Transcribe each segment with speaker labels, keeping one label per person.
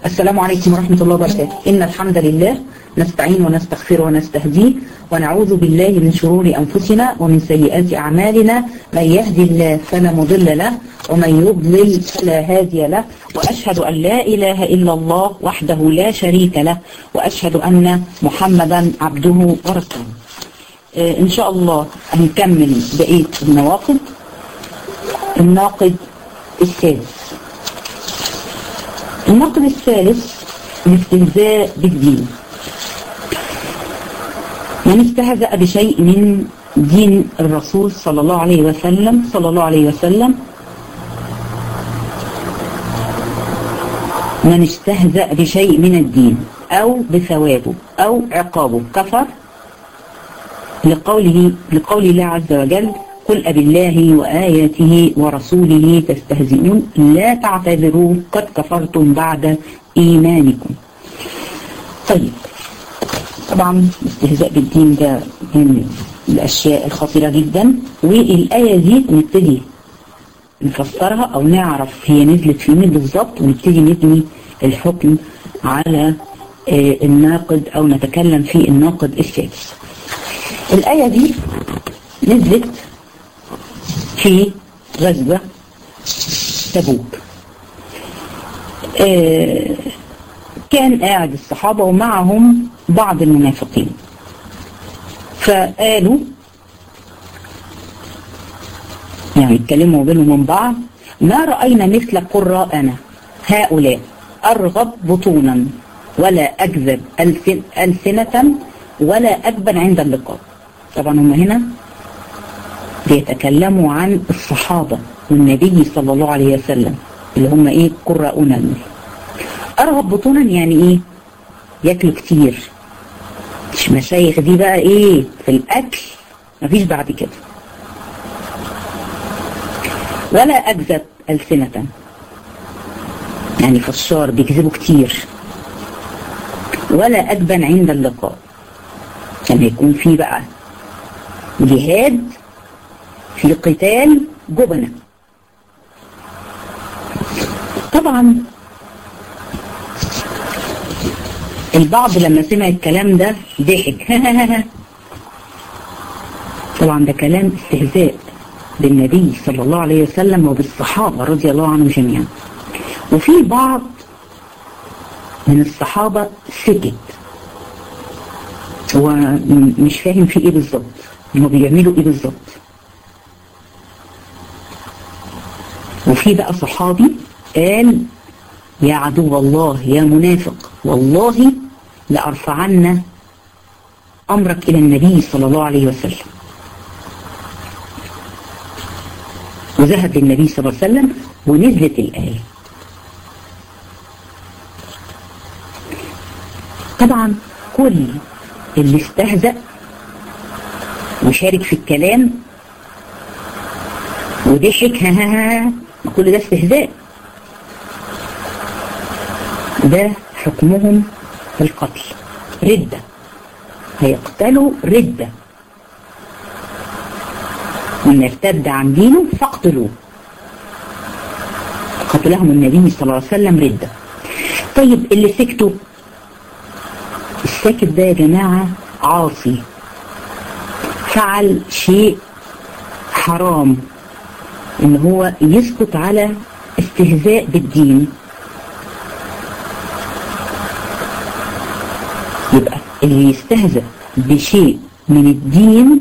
Speaker 1: السلام عليكم ورحمة الله وبركاته إن الحمد لله نستعين ونستغفر ونستهديه ونعوذ بالله من شرور أنفسنا ومن سيئات أعمالنا من يهدي الله فلا مضل له ومن يضلل فلا هادي له وأشهد أن لا إله إلا الله وحده لا شريك له وأشهد أن محمدا عبده ورسوله آه إن شاء الله هنكمل بقية النواقض الناقض الثالث النقد الثالث الاستهزاء بالدين من استهزأ بشيء من دين الرسول صلى الله عليه وسلم صلى الله عليه وسلم من استهزأ بشيء من الدين أو بثوابه أو عقابه كفر لقوله لقول الله عز وجل قل أب الله وآياته ورسوله تستهزئون لا تعتذروا قد كفرتم بعد إيمانكم طيب طبعا الاستهزاء بالدين ده من الأشياء الخطيرة جدا والآية دي نبتدي نفسرها أو نعرف هي نزلت في مين بالظبط ونبتدي نبني الحكم على الناقد أو نتكلم في الناقد السادس الآية دي نزلت في غزوة تبوك آه كان قاعد الصحابة ومعهم بعض المنافقين فقالوا يعني اتكلموا بينهم من بعض ما رأينا مثل قراءنا هؤلاء أرغب بطونا ولا أكذب ألسن ألسنة ولا أكبر عند اللقاء طبعا هم هنا بيتكلموا عن الصحابة والنبي صلى الله عليه وسلم اللي هم ايه قراءنا ارغب بطونا يعني ايه ياكلوا كتير مش مشايخ دي بقى ايه في الاكل مفيش بعد كده ولا اكذب السنة يعني فشار بيكذبوا كتير ولا اجبن عند اللقاء لما يكون في بقى جهاد في قتال جبنة طبعا البعض لما سمع الكلام ده ضحك طبعا ده كلام استهزاء بالنبي صلى الله عليه وسلم وبالصحابة رضي الله عنهم جميعا وفي بعض من الصحابة سكت هو مش فاهم في ايه بالظبط هم بيعملوا ايه بالظبط وفي بقى صحابي قال يا عدو الله يا منافق والله لأرفعن أمرك إلى النبي صلى الله عليه وسلم وذهب للنبي صلى الله عليه وسلم ونزلت الآية طبعا كل اللي استهزأ وشارك في الكلام وضحك ها ها ها كل ده استهزاء ده حكمهم القتل ردة هيقتلوا ردة من ارتد عن دينه فاقتلوه قتلهم النبي صلى الله عليه وسلم ردة طيب اللي سكتوا الساكت ده يا جماعة عاصي فعل شيء حرام ان هو يسكت على استهزاء بالدين يبقى اللي يستهزأ بشيء من الدين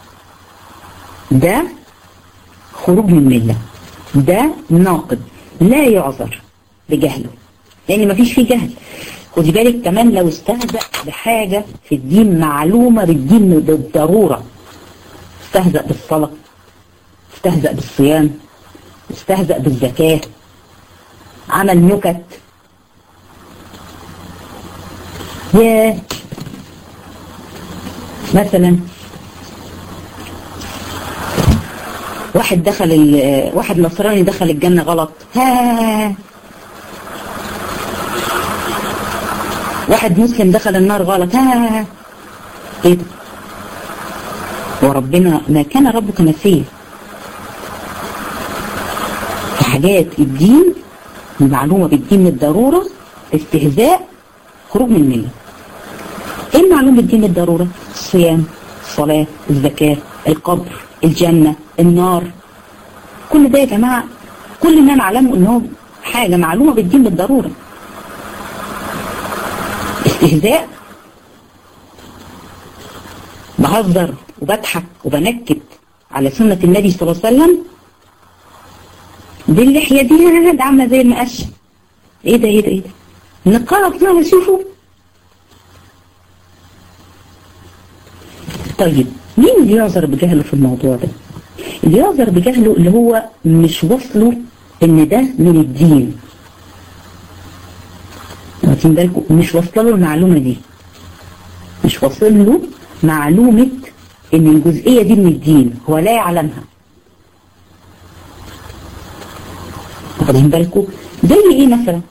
Speaker 1: ده خروج من ملة ده ناقد لا يعذر بجهله لان مفيش فيه جهل خدي بالك كمان لو استهزأ بحاجة في الدين معلومة بالدين بالضرورة استهزأ بالصلاة استهزأ بالصيام استهزأ بالزكاة عمل نكت يا مثلا واحد دخل واحد نصراني دخل الجنة غلط ها واحد مسلم دخل النار غلط ها ايه ده وربنا ما كان ربك نسيه في حاجات الدين المعلومة بالدين بالضرورة استهزاء خروج من المله ايه المعلوم بالدين بالضروره الصيام الصلاه الزكاه القبر الجنه النار كل ده يا جماعه كل ما نعلمه ان هو حاجه معلومه بالدين بالضروره استهزاء بهزر وبضحك وبنكت على سنة النبي صلى الله عليه وسلم دي اللحية دي ده عاملة زي المقشة ايه ده ايه ده ايه ده نقرب كده نشوفه طيب مين اللي يعذر بجهله في الموضوع ده اللي يعذر بجهله اللي هو مش واصله ان ده من الدين واخدين بالكم مش واصله له المعلومه دي مش واصل له معلومه ان الجزئيه دي من الدين هو لا يعلمها واخدين بالكم زي ايه مثلا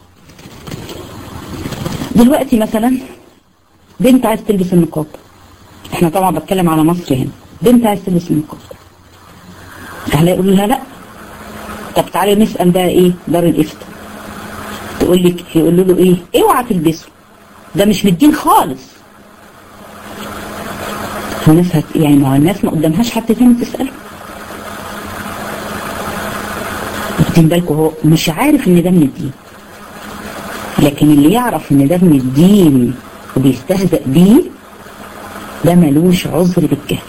Speaker 1: دلوقتي مثلا بنت عايز تلبس النقاب احنا طبعا بتكلم على مصر هنا بنت عايز تلبس النقاب اهلها يقولوا لها لا طب تعالي نسال بقى ايه دار الافتاء تقول لك يقولوا له ايه اوعى تلبسه ده مش من الدين خالص الناس هت... يعني ما هو الناس ما قدامهاش حد تاني تساله واخدين بالكم هو مش عارف ان ده من الدين لكن اللي يعرف ان ده من الدين وبيستهزأ بيه ده ملوش عذر بالجهل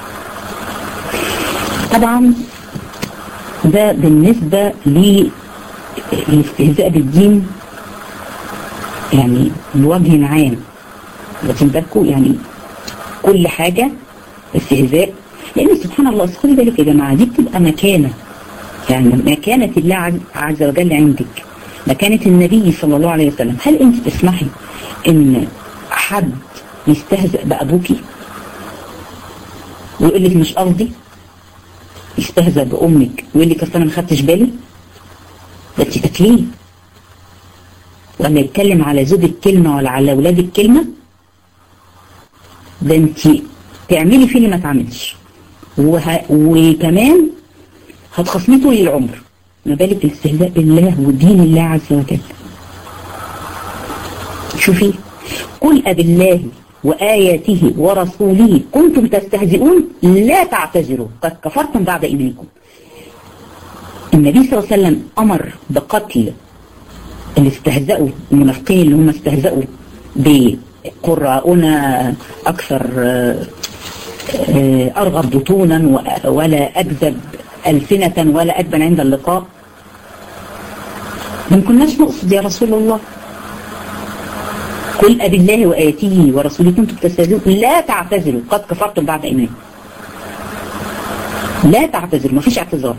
Speaker 1: طبعا ده بالنسبة للاستهزاء بالدين يعني بوجه عام واخدين بالكم يعني كل حاجة استهزاء لأن سبحان الله خدي بالك يا جماعة دي بتبقى مكانة يعني مكانة الله عز وجل عندك مكانة النبي صلى الله عليه وسلم هل أنت تسمحي إن حد يستهزئ بأبوكي ويقول لك مش قصدي يستهزأ بأمك ويقول لك أصل أنا ما خدتش بالي ده أنت تكليف ولا يتكلم على زوجك كلمة ولا على أولادك كلمة ده أنت تعملي فيه اللي ما تعملش وه... وكمان هتخصميه طول العمر ما بالك الاستهزاء بالله ودين الله عز وجل شوفي قل أبالله وآياته ورسوله كنتم تستهزئون لا تعتذروا قد كفرتم بعد إيمانكم النبي صلى الله عليه وسلم أمر بقتل اللي استهزأوا المنافقين اللي هم استهزأوا بقراءنا أكثر أرغب بطونا ولا أكذب ألسنة ولا أجبن عند اللقاء ما كناش نقصد يا رسول الله قل أبي الله وآياته ورسوله كنتم تستهزئون لا تعتذروا قد كفرتم بعد إيمان لا تعتذروا ما فيش اعتذار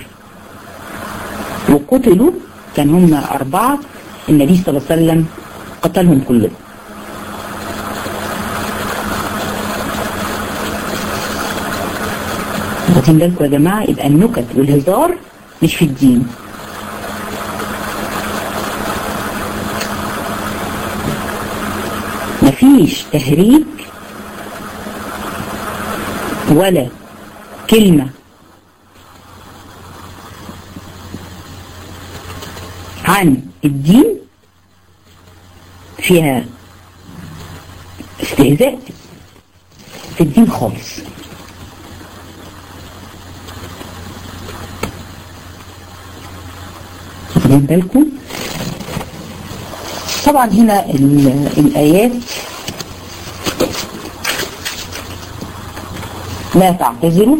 Speaker 1: وقتلوا كان هم أربعة النبي صلى الله عليه وسلم قتلهم كلهم واخدين بالكم يا جماعة يبقى النكت والهزار مش في الدين مفيش تهريج ولا كلمة عن الدين فيها استهزاء في الدين خالص واخدين بالكم طبعا هنا الآيات لا تعتذروا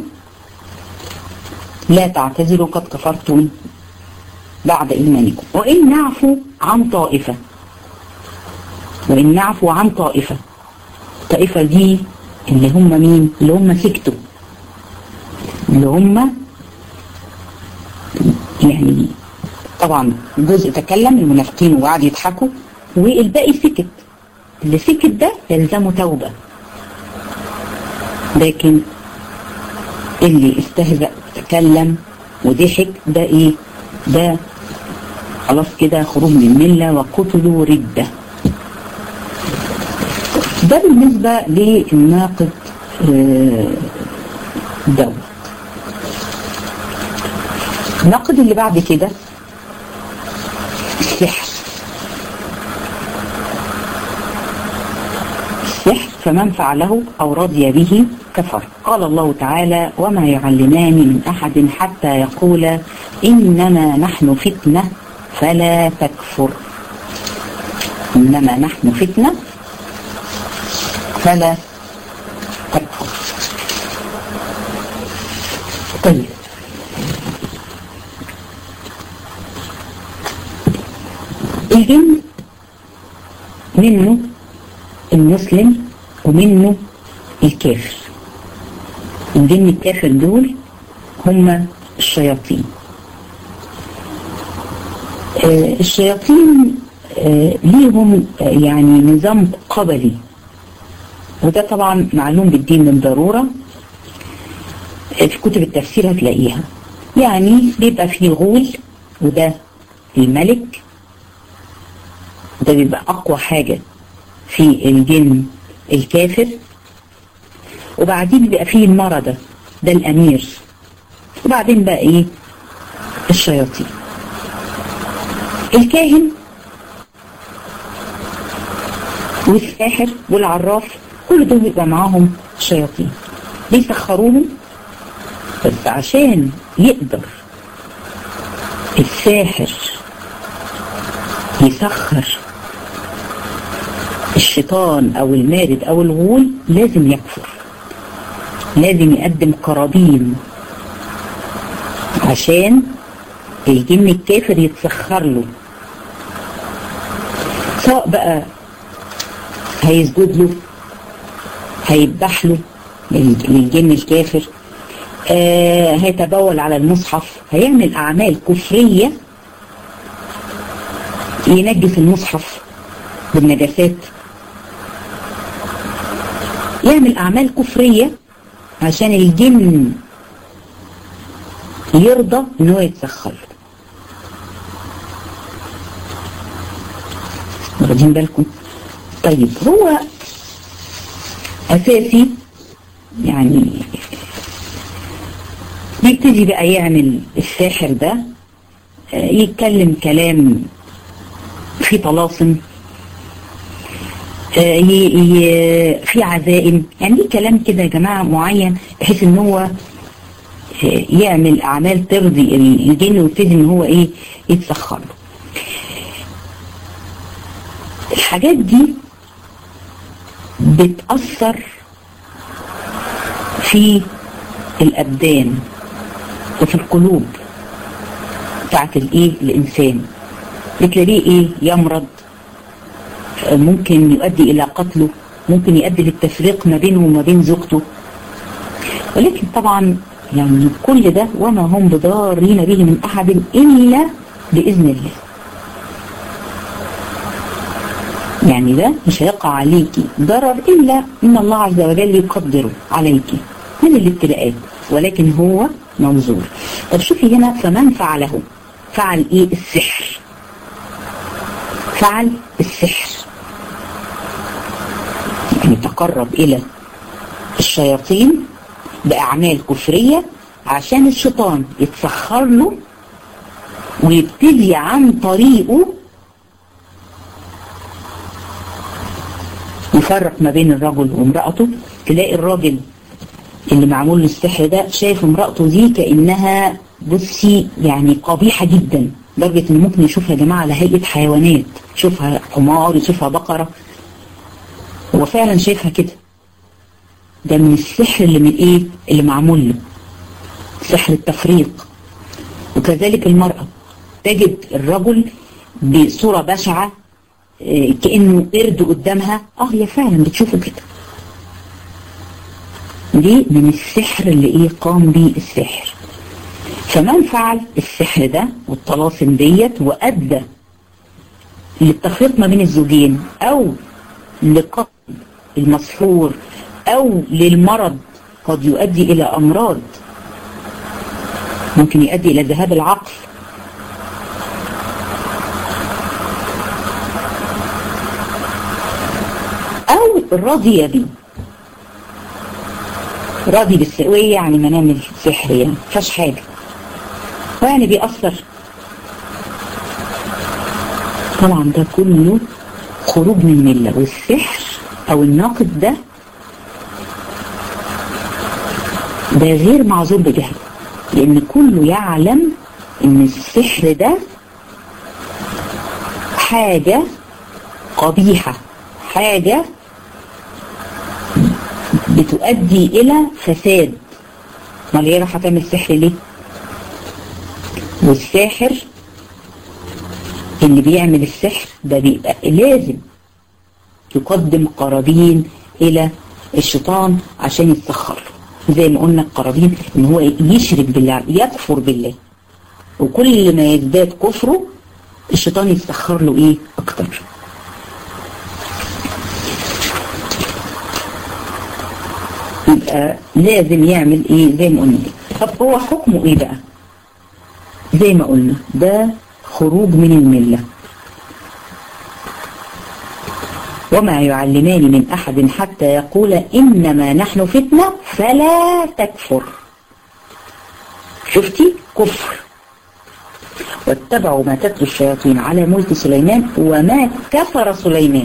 Speaker 1: لا تعتذروا قد كفرتم بعد إيمانكم وإن نعفو عن طائفة وإن نعفو عن طائفة الطائفة دي اللي هم مين اللي هم سكتوا اللي هم يعني طبعا جزء تكلم المنافقين وقعد يضحكوا والباقي سكت اللي سكت ده يلزمه توبة لكن اللي استهزأ تكلم وضحك ده ايه ده خلاص كده خروج من الملة وقتلوا ردة ده بالنسبة للناقد دوت الناقد اللي بعد كده السحر السحر فمن فعله أو رضي به كفر قال الله تعالى وما يعلمان من أحد حتى يقول إنما نحن فتنة فلا تكفر إنما نحن فتنة فلا تكفر طيب الجن منه المسلم ومنه الكافر الجن الكافر دول هم الشياطين آه الشياطين آه ليهم آه يعني نظام قبلي وده طبعا معلوم بالدين من ضرورة في كتب التفسير هتلاقيها يعني بيبقى فيه غول وده الملك ده بيبقى أقوى حاجة في الجن الكافر وبعدين بيبقى فيه المردة ده الأمير وبعدين بقى إيه الشياطين الكاهن والساحر والعراف كل دول بيبقى معاهم شياطين بيسخروهم بس عشان يقدر الساحر يسخر الشيطان او المارد او الغول لازم يكفر لازم يقدم قرابين عشان الجن الكافر يتسخر له سواء بقى هيسجد له هيذبح له للجن الكافر آه هيتبول على المصحف هيعمل أعمال كفرية ينجس المصحف بالنجاسات يعمل أعمال كفرية عشان الجن يرضى ان هو يتسخر واخدين بالكم طيب هو اساسي يعني بيبتدي بقى يعمل الساحر ده يتكلم كلام في طلاسم في عزائم يعني ليه كلام كده يا جماعة معين بحيث ان هو يعمل اعمال ترضي الجن ويبتدي ان هو ايه يتسخر له الحاجات دي بتأثر في الابدان وفي القلوب بتاعت الايه الانسان بتلاقيه ايه يمرض ممكن يؤدي الى قتله ممكن يؤدي للتفريق ما بينه وما بين زوجته ولكن طبعا يعني كل ده وما هم بضارين به من احد الا باذن الله يعني ده مش هيقع عليكي ضرر الا ان الله عز وجل يقدره عليكي من الابتلاءات ولكن هو منظور طب شوفي هنا فمن فعله فعل ايه السحر فعل السحر يعني تقرب الى الشياطين باعمال كفرية عشان الشيطان يتسخر له ويبتدي عن طريقه يفرق ما بين الرجل وامرأته تلاقي الراجل اللي معمول له السحر ده شايف امرأته دي كأنها بصي يعني قبيحة جدا لدرجة ان ممكن يشوفها يا جماعة على هيئة حيوانات يشوفها حمار يشوفها بقرة هو فعلا شايفها كده ده من السحر اللي من ايه اللي معمول له سحر التفريق وكذلك المرأة تجد الرجل بصورة بشعة كأنه قرد قدامها اه هي فعلا بتشوفه كده دي من السحر اللي ايه قام به السحر فمن فعل السحر ده والطلاسم ديت وأدى للتفريق ما بين الزوجين أو لقتل المسحور أو للمرض قد يؤدي إلى أمراض ممكن يؤدي إلى ذهاب العقل أو رضي به راضي بالسقوية يعني منام السحر يعني فاش حاجة ويعني بيأثر طبعا ده كله خروج من الملة والسحر او الناقد ده ده غير معذور بجهل لان كله يعلم ان السحر ده حاجة قبيحة حاجة بتؤدي الى فساد ما هي راح تعمل سحر ليه والساحر اللي بيعمل السحر ده بيبقى لازم يقدم قرابين الى الشيطان عشان يتسخر زي ما قلنا القرابين ان هو يشرك بالله يكفر بالله وكل ما يزداد كفره الشيطان يتسخر له ايه اكتر يبقى لازم يعمل ايه زي ما قلنا طب هو حكمه ايه بقى زي ما قلنا ده خروج من المله وما يعلمان من أحد حتى يقول إنما نحن فتنة فلا تكفر شفتي كفر واتبعوا ما تتلو الشياطين على ملك سليمان وما كفر سليمان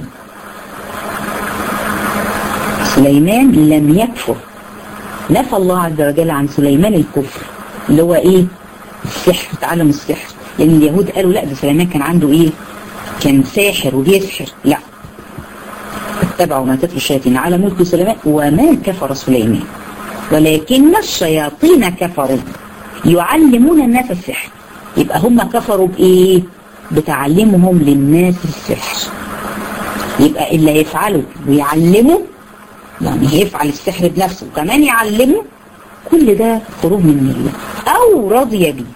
Speaker 1: سليمان لم يكفر نفى الله عز وجل عن سليمان الكفر اللي هو ايه السحر تعلم السحر لان اليهود قالوا لا ده سليمان كان عنده ايه كان ساحر وبيسحر لا اتبعوا ما تتلو الشياطين على ملك سليمان وما كفر سليمان ولكن الشياطين كفروا يعلمون الناس السحر يبقى هم كفروا بإيه بتعلمهم للناس السحر يبقى اللي هيفعله ويعلمه يعني هيفعل السحر بنفسه وكمان يعلمه كل ده خروج من المله او رضي بيه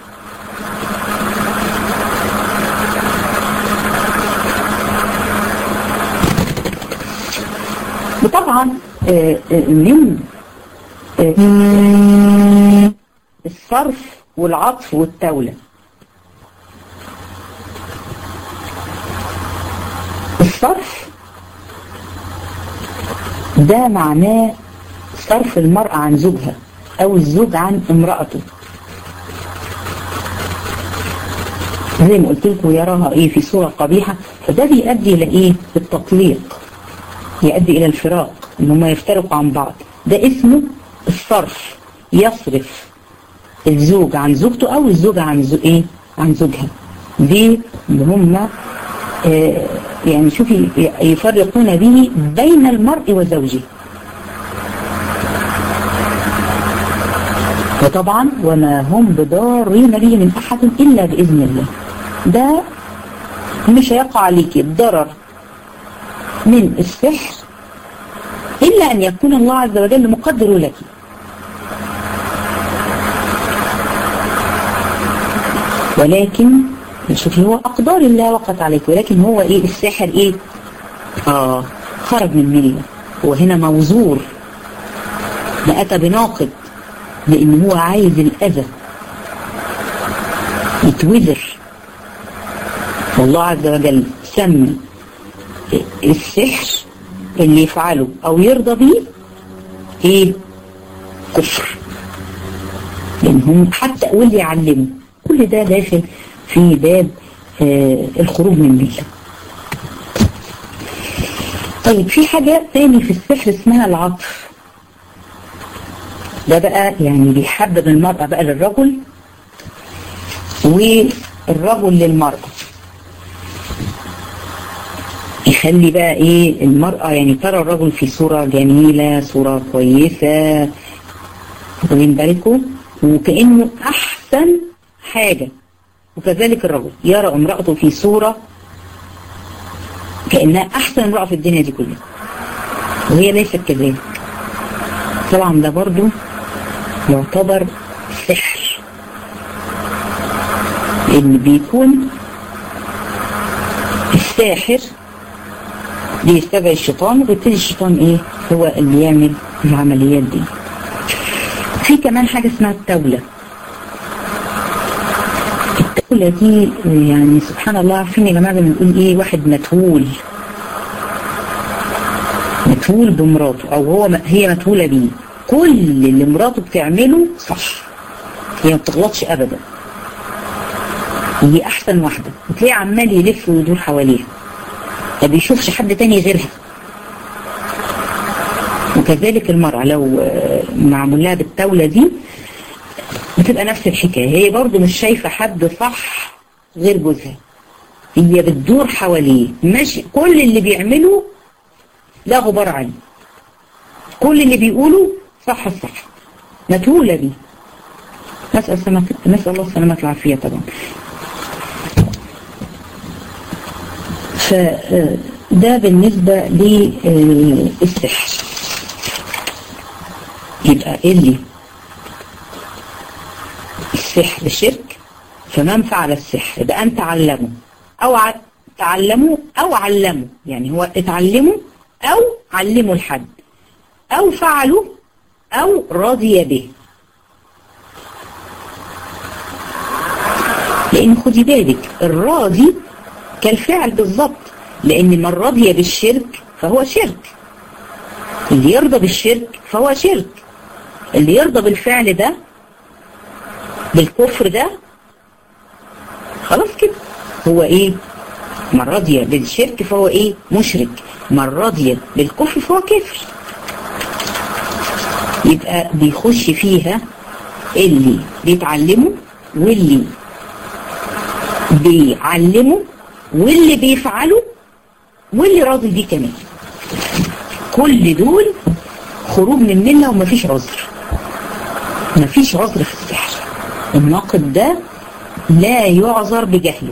Speaker 1: وطبعا من الصرف والعطف والتولة الصرف ده معناه صرف المرأة عن زوجها او الزوج عن امرأته زي ما قلت لكم يراها ايه في صورة قبيحة فده بيؤدي الى ايه التطليق يؤدي الى الفراق ان هم يفترقوا عن بعض ده اسمه الصرف يصرف الزوج عن زوجته او الزوجة عن زو ايه عن زوجها دي اللي هم آه يعني شوفي يفرقون به بين المرء وزوجه وطبعا وما هم بضارين به من احد الا باذن الله ده مش هيقع عليك الضرر من السحر إلا أن يكون الله عز وجل مقدر لك ولكن شوفي هو أقدار الله وقت عليك ولكن هو إيه السحر إيه آه خرج من ملة هو هنا موزور ده أتى بناقد لأن هو عايز الأذى يتوزر والله عز وجل سمي السحر اللي يفعله او يرضى بيه ايه كفر لانهم حتى واللي يعلمه كل ده داخل في باب آه الخروج من المله طيب في حاجة تاني في السحر اسمها العطف ده بقى يعني بيحبب المرأة بقى للرجل والرجل للمرأة يخلي بقى ايه المرأة يعني ترى الرجل في صورة جميلة صورة كويسة واخدين بالكم وكأنه أحسن حاجة وكذلك الرجل يرى امرأته في صورة كأنها أحسن امرأة في الدنيا دي كلها وهي ليست كذلك طبعا ده برضو يعتبر سحر لأن بيكون الساحر بيستدعي الشيطان وبيبتدي الشيطان ايه هو اللي يعمل العمليات دي في كمان حاجة اسمها التولة التولة دي يعني سبحان الله عارفين يا جماعة بنقول ايه واحد متهول متهول بمراته او هو هي متهولة بيه كل اللي مراته بتعمله صح هي ما بتغلطش ابدا هي احسن واحدة وتلاقيه عمال يلف ويدور حواليها ما بيشوفش حد تاني غيرها وكذلك المرأة لو معمول لها بالتولة دي بتبقى نفس الحكاية هي برضو مش شايفة حد صح غير جوزها هي بتدور حواليه ماشي كل اللي بيعمله لا غبار عليه كل اللي بيقوله صح الصح متهولة دي نسأل, سمك... نسأل الله السلامة والعافية طبعا فده بالنسبة للسحر يبقى اللي السحر شرك فمن فعل السحر يبقى أن تعلمه أو ع... تعلموا أو علموا يعني هو اتعلموا أو علموا الحد أو فعلوا أو رضي به لأن خدي بالك الراضي كالفعل بالظبط لأن من رضي بالشرك فهو شرك اللي يرضى بالشرك فهو شرك اللي يرضى بالفعل ده بالكفر ده خلاص كده هو ايه من رضي بالشرك فهو ايه مشرك من رضي بالكفر فهو كفر يبقى بيخش فيها اللي بيتعلموا واللي بيعلموا واللي بيفعلوا واللي راضي بيه كمان كل دول خروج من مله ومفيش عذر مفيش عذر في السحر الناقد ده لا يعذر بجهله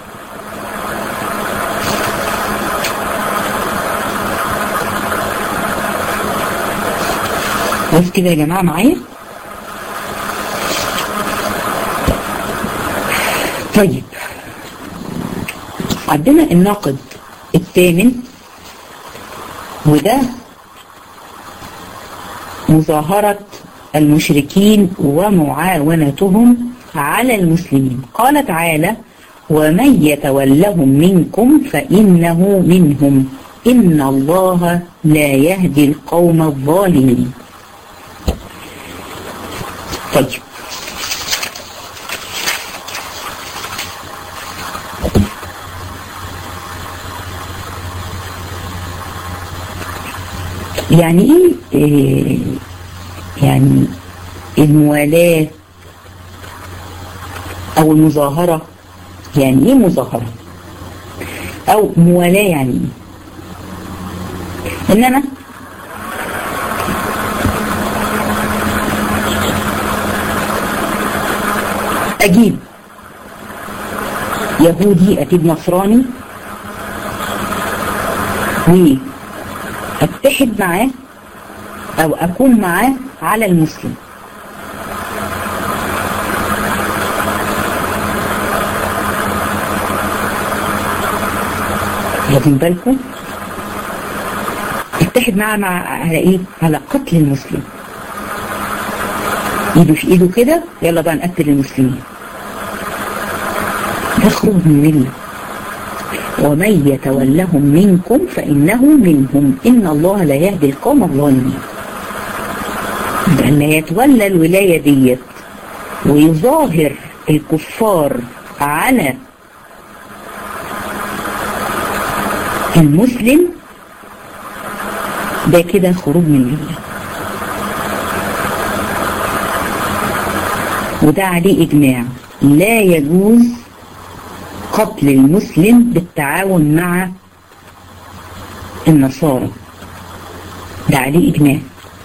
Speaker 1: بس كده يا جماعة معايا طيب عندنا الناقد الثامن وده مظاهرة المشركين ومعاونتهم على المسلمين قال تعالى ومن يتولهم منكم فإنه منهم إن الله لا يهدي القوم الظالمين طيب يعني ايه, إيه يعني الموالاة او المظاهرة يعني ايه مظاهرة او موالاة يعني ايه ان انا اجيب يهودي اجيب نصراني واتحد معاه او اكون معاه على المسلم واخدين بالكم اتحد معاه مع على ايه على قتل المسلم ايده في ايده كده يلا بقى نقتل المسلمين تخرج من مله ومن يتولهم منكم فإنه منهم إن الله لا يهدي القوم الظالمين لأن يتولى الولاية ديت ويظاهر الكفار على المسلم ده كده خروج من المله وده عليه إجماع لا يجوز قتل المسلم بالتعاون مع النصارى ده عليه إجماع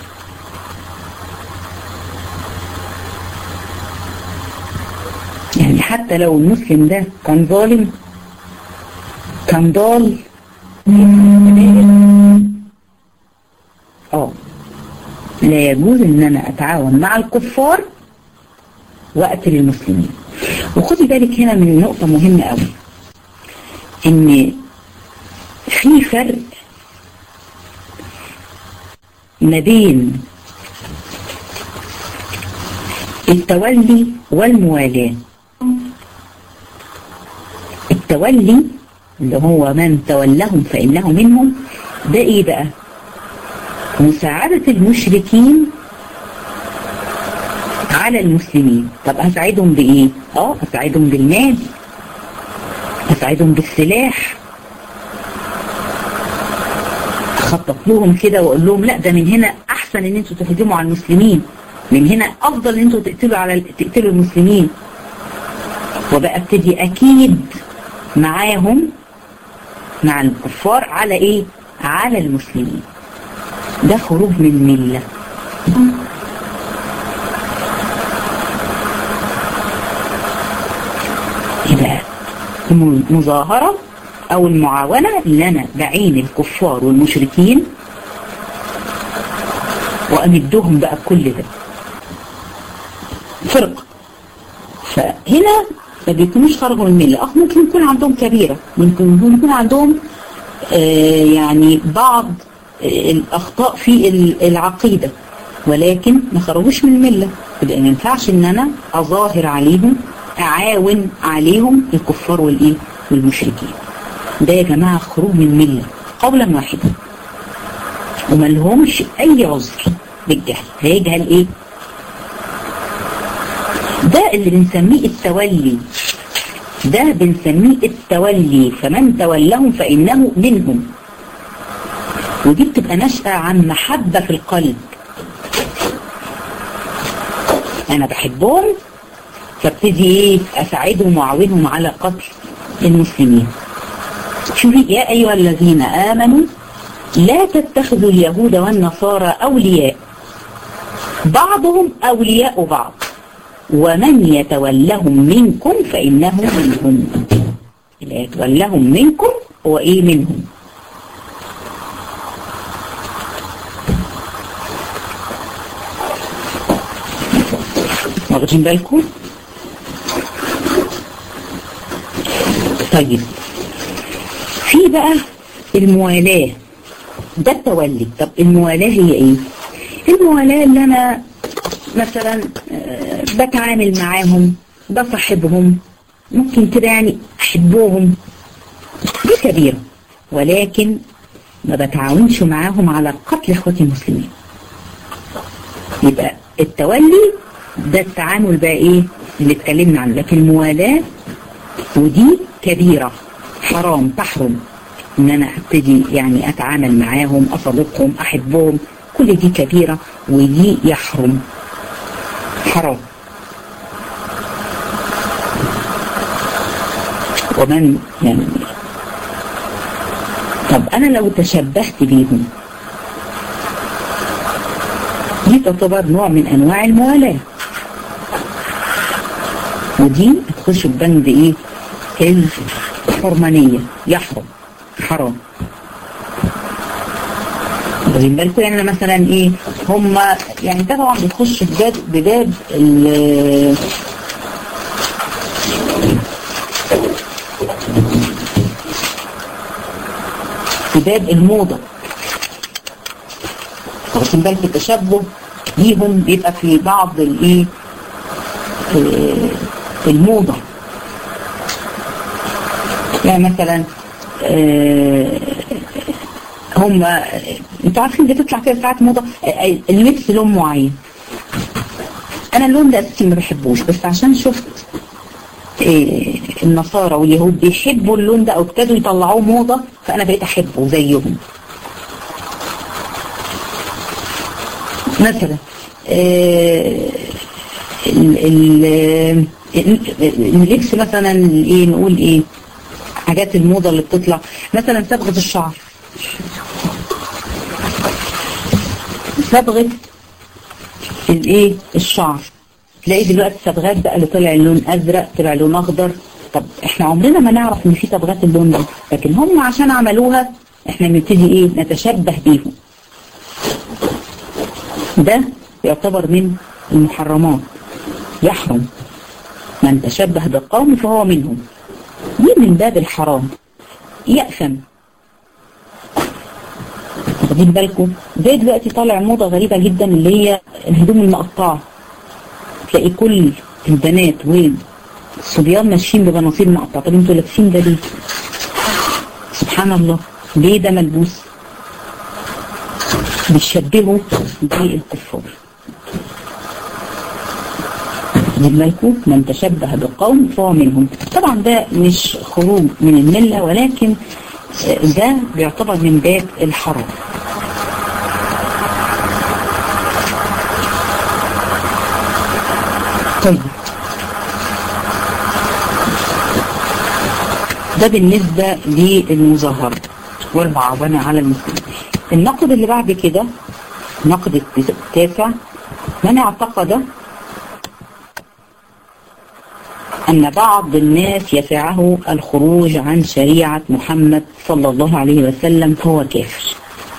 Speaker 1: يعني حتى لو المسلم ده كان ظالم كان ضال اه لا يجوز ان انا اتعاون مع الكفار واقتل المسلمين وخدي بالك هنا من نقطة مهمة قوي ان في فرق ما بين التولي والموالاة التولي اللي هو من تولهم فإنه منهم ده ايه بقى مساعدة المشركين على المسلمين طب هساعدهم بايه اه هساعدهم بالمال هساعدهم بالسلاح اخطط لهم كده واقول لهم لا ده من هنا احسن ان انتوا تهجموا على المسلمين من هنا افضل ان انتوا تقتلوا على تقتلوا المسلمين وبقى ابتدي اكيد معاهم مع الكفار على ايه على المسلمين ده خروج من المله يبقى المظاهرة او المعاونة اللي انا بعين الكفار والمشركين وامدهم بقى بكل ده فرق فهنا ما بيكونوش خرجوا من الملة اه ممكن يكون عندهم كبيرة ممكن يكون عندهم آه يعني بعض آه الاخطاء في العقيدة ولكن ما خرجوش من الملة يبقى ما ينفعش ان انا اظاهر عليهم اعاون عليهم الكفار والايه والمشركين ده يا جماعة خروج من الملة قولا واحدا وما لهمش اي عذر بالجهل هيجهل ايه ده اللي بنسميه التولي ده بنسميه التولي فمن تولهم فإنه منهم ودي بتبقى نشأة عن محبة في القلب أنا بحبهم فابتدي إيه أساعدهم وأعاونهم على قتل المسلمين شوفي يا أيها الذين آمنوا لا تتخذوا اليهود والنصارى أولياء بعضهم أولياء بعض ومن يتولهم منكم فإنه منهم اللي يتولهم منكم هو إيه منهم واخدين بالكم طيب في بقى الموالاة ده التولي طب الموالاة هي ايه الموالاة اللي انا مثلا بتعامل معاهم بصاحبهم ممكن كده يعني احبهم دي كبيرة ولكن ما بتعاونش معاهم على قتل اخواتي المسلمين يبقى التولي ده التعامل بقى ايه اللي اتكلمنا عنه لكن الموالاة ودي كبيرة حرام تحرم ان انا ابتدي يعني اتعامل معاهم اصدقهم احبهم كل دي كبيرة ودي يحرم حرام ومن يعني طب انا لو تشبهت بيهم دي تعتبر نوع من انواع الموالاة ودي هتخش ببند ايه الحرمانية يحرم حرام واخدين بالكم يعني مثلا ايه هم يعني ده طبعا بيخش بباب بباب ال بباب الموضة واخدين بالكم التشبه ليهم بيبقى في بعض الايه الموضة يعني مثلا هم انتوا عارفين بتطلع كده ساعات موضة اللبس لون معين انا اللون ده اساسي ما بحبوش بس عشان شفت إيه النصارى واليهود بيحبوا اللون ده او ابتدوا يطلعوه موضة فانا بقيت احبه زيهم مثلا إيه اللبس مثلا ايه نقول ايه حاجات الموضة اللي بتطلع مثلا صبغة الشعر صبغة الايه الشعر تلاقي دلوقتي صبغات بقى اللي طلع اللون ازرق طلع لون اخضر طب احنا عمرنا ما نعرف ان في صبغات اللون ده لكن هم عشان عملوها احنا بنبتدي ايه نتشبه بيهم ده يعتبر من المحرمات يحرم من تشبه بالقوم فهو منهم دي من باب الحرام يأثم واخدين بالكم زي دلوقتي طالع موضة غريبة جدا اللي هي الهدوم المقطعة تلاقي كل البنات والصبيان ماشيين ببناطيل مقطعة طب انتوا لابسين ده ليه؟ سبحان الله ليه ده ملبوس؟ بيشبهوا بالكفار بالكم من تشبه بالقوم فهو منهم طبعا ده مش خروج من الملة ولكن ده بيعتبر من باب الحرام طيب ده بالنسبة للمظاهرة والمعاونة على المسلمين النقد اللي بعد كده النقد التاسع من اعتقد أن بعض الناس يسعه الخروج عن شريعة محمد صلى الله عليه وسلم فهو كافر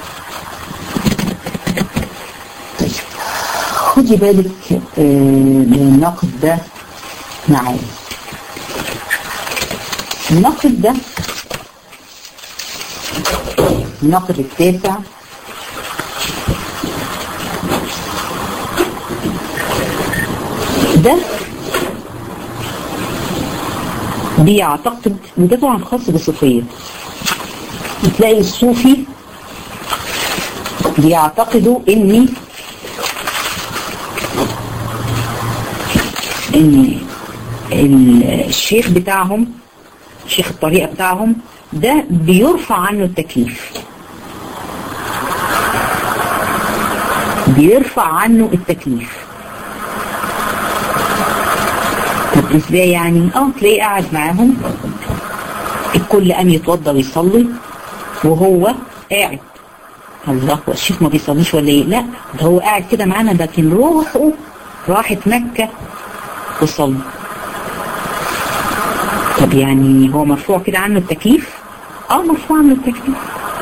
Speaker 1: خدي بالك من النقد ده معايا النقد ده النقد التاسع ده بيعتقد وده طبعا خاص بالصوفية تلاقي الصوفي بيعتقدوا ان ان الشيخ بتاعهم شيخ الطريقة بتاعهم ده بيرفع عنه التكليف بيرفع عنه التكليف طب ازاي يعني اه تلاقيه قاعد معاهم الكل قام يتوضى ويصلي وهو قاعد الله هو الشيخ ما بيصليش ولا ايه لا ده هو قاعد كده معانا لكن روحه راحت مكة وصلي طب يعني هو مرفوع كده عنه التكليف اه مرفوع عنه التكليف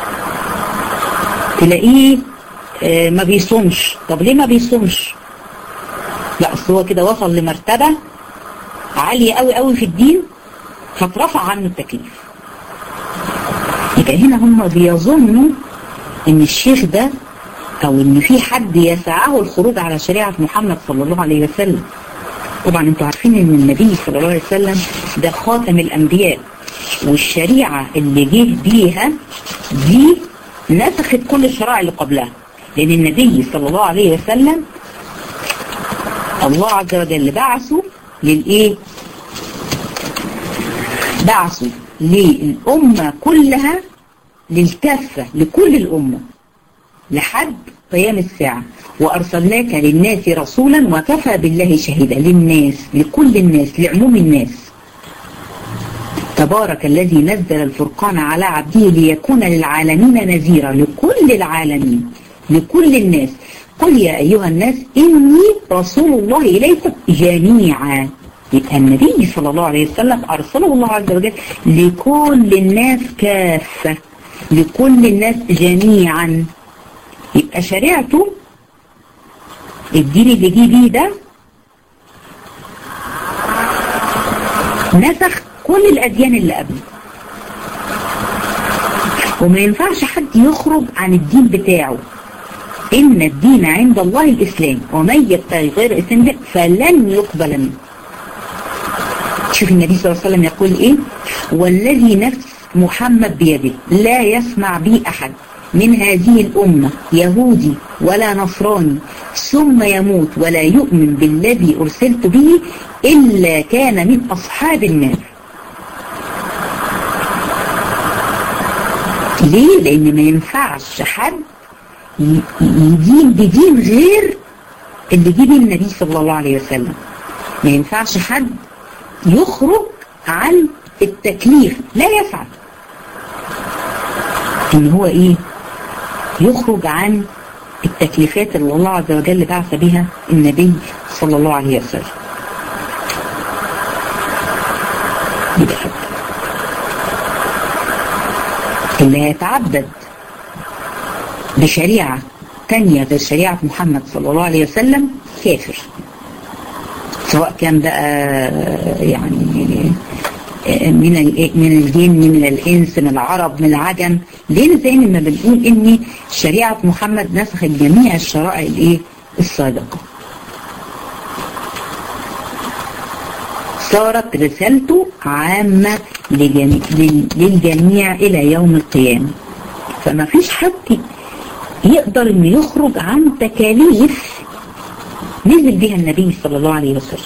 Speaker 1: تلاقيه آه ما بيصومش طب ليه ما بيصومش لا اصل هو كده وصل لمرتبة عالية قوي قوي في الدين فاترفع عنه التكليف يبقى هنا هم بيظنوا ان الشيخ ده او ان في حد يسعه الخروج على شريعة محمد صلى الله عليه وسلم طبعا انتوا عارفين ان النبي صلى الله عليه وسلم ده خاتم الانبياء والشريعة اللي جه بيها دي نسخت كل الشرائع اللي قبلها لان النبي صلى الله عليه وسلم الله عز وجل بعثه للايه بعثه للأمة كلها للكافة لكل الأمة لحد قيام الساعة وأرسلناك للناس رسولا وكفى بالله شهيدا للناس لكل الناس لعموم الناس تبارك الذي نزل الفرقان على عبده ليكون للعالمين نذيرا لكل العالمين لكل الناس قل يا أيها الناس إني رسول الله إليكم جميعا يبقى النبي صلى الله عليه وسلم أرسله الله عز وجل لكل الناس كافة لكل الناس جميعا يبقى شريعته الدين اللي جه بيه ده نسخ كل الأديان اللي قبله وما ينفعش حد يخرج عن الدين بتاعه إن الدين عند الله الإسلام ومن يبتغي غير الإسلام فلن يقبل منه شوف النبي صلى الله عليه وسلم يقول إيه والذي نفس محمد بيده لا يسمع بي أحد من هذه الأمة يهودي ولا نصراني ثم يموت ولا يؤمن بالذي أرسلت به إلا كان من أصحاب النار ليه؟ لأن ما ينفعش حد يدين بدين غير اللي جه النبي صلى الله عليه وسلم ما ينفعش حد يخرج عن التكليف لا يفعل ان هو ايه يخرج عن التكليفات اللي الله عز وجل بعث بها النبي صلى الله عليه وسلم اللي هيتعبد بشريعة تانية غير شريعة محمد صلى الله عليه وسلم كافر سواء كان بقى يعني من من الجن من الانس من العرب من العجم ليه زي ما بنقول ان شريعة محمد نسخت جميع الشرائع الايه السابقة صارت رسالته عامة للجميع الى يوم القيامة فما فيش حد يقدر انه يخرج عن تكاليف نزل بها النبي صلى الله عليه وسلم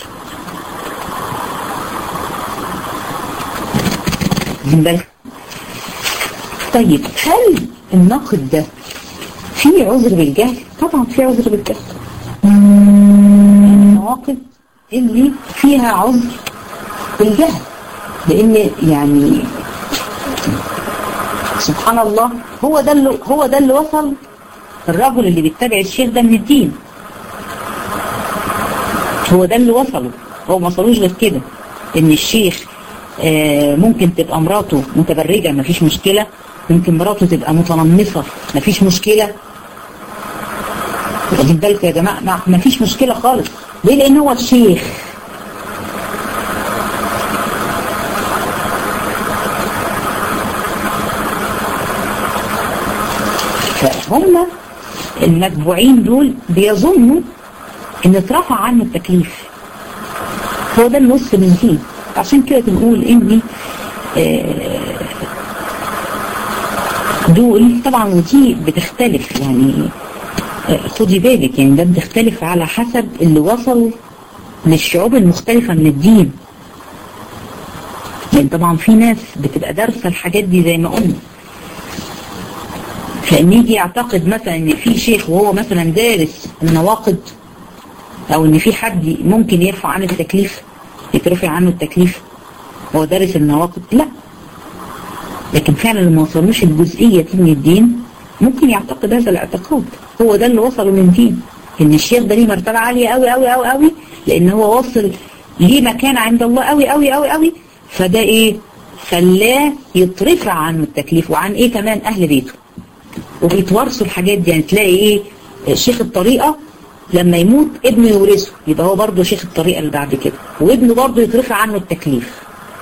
Speaker 1: طيب هل النقد ده فيه عذر بالجهل؟ طبعا فيه عذر بالجهل النواقد اللي فيها عذر بالجهل لان يعني سبحان الله هو ده اللي هو ده اللي وصل الرجل اللي بيتبع الشيخ ده من الدين هو ده اللي وصله هو ما وصلوش غير كده ان الشيخ آه ممكن تبقى مراته متبرجة مفيش مشكلة ممكن مراته تبقى متنمصة مفيش مشكلة واخدين بالكم يا جماعة مفيش مشكلة خالص ليه لان هو الشيخ فهم المتبوعين دول بيظنوا ان اترفع عنه التكليف هو ده النص من فيه عشان كده بنقول ان دول طبعا ودي بتختلف يعني خدي بالك يعني ده بتختلف على حسب اللي وصل للشعوب المختلفة من الدين يعني طبعا في ناس بتبقى دارسة الحاجات دي زي ما قلنا فإن يجي يعتقد مثلا إن في شيخ وهو مثلا دارس النواقد أو إن في حد ممكن يرفع عنه التكليف يترفع عنه التكليف هو دارس النواقد لا لكن فعلا اللي ما وصلوش الجزئية دي من الدين ممكن يعتقد هذا الاعتقاد هو ده اللي وصله من دين إن الشيخ ده ليه مرتبة عالية أوي أوي أوي أوي لأن هو وصل ليه مكان عند الله أوي أوي أوي أوي فده إيه خلاه يترفع عنه التكليف وعن إيه كمان أهل بيته وبيتورثوا الحاجات دي يعني تلاقي ايه شيخ الطريقة لما يموت ابنه يورثه يبقى هو برضه شيخ الطريقة اللي بعد كده وابنه برضه يترفع عنه التكليف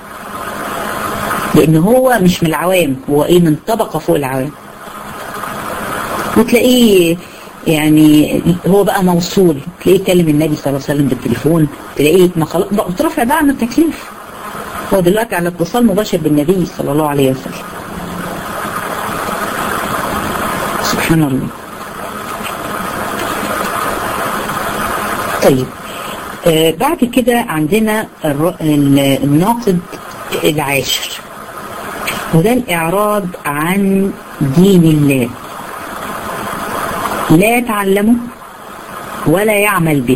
Speaker 1: لان هو مش من العوام هو ايه من طبقة فوق العوام وتلاقيه يعني هو بقى موصول تلاقيه يكلم النبي صلى الله عليه وسلم بالتليفون تلاقيه ما خلاص بترفع بقى عنه التكليف هو دلوقتي على اتصال مباشر بالنبي صلى الله عليه وسلم سبحان الله طيب آه بعد كده عندنا الناقد العاشر وده الإعراض عن دين الله لا يتعلمه ولا يعمل به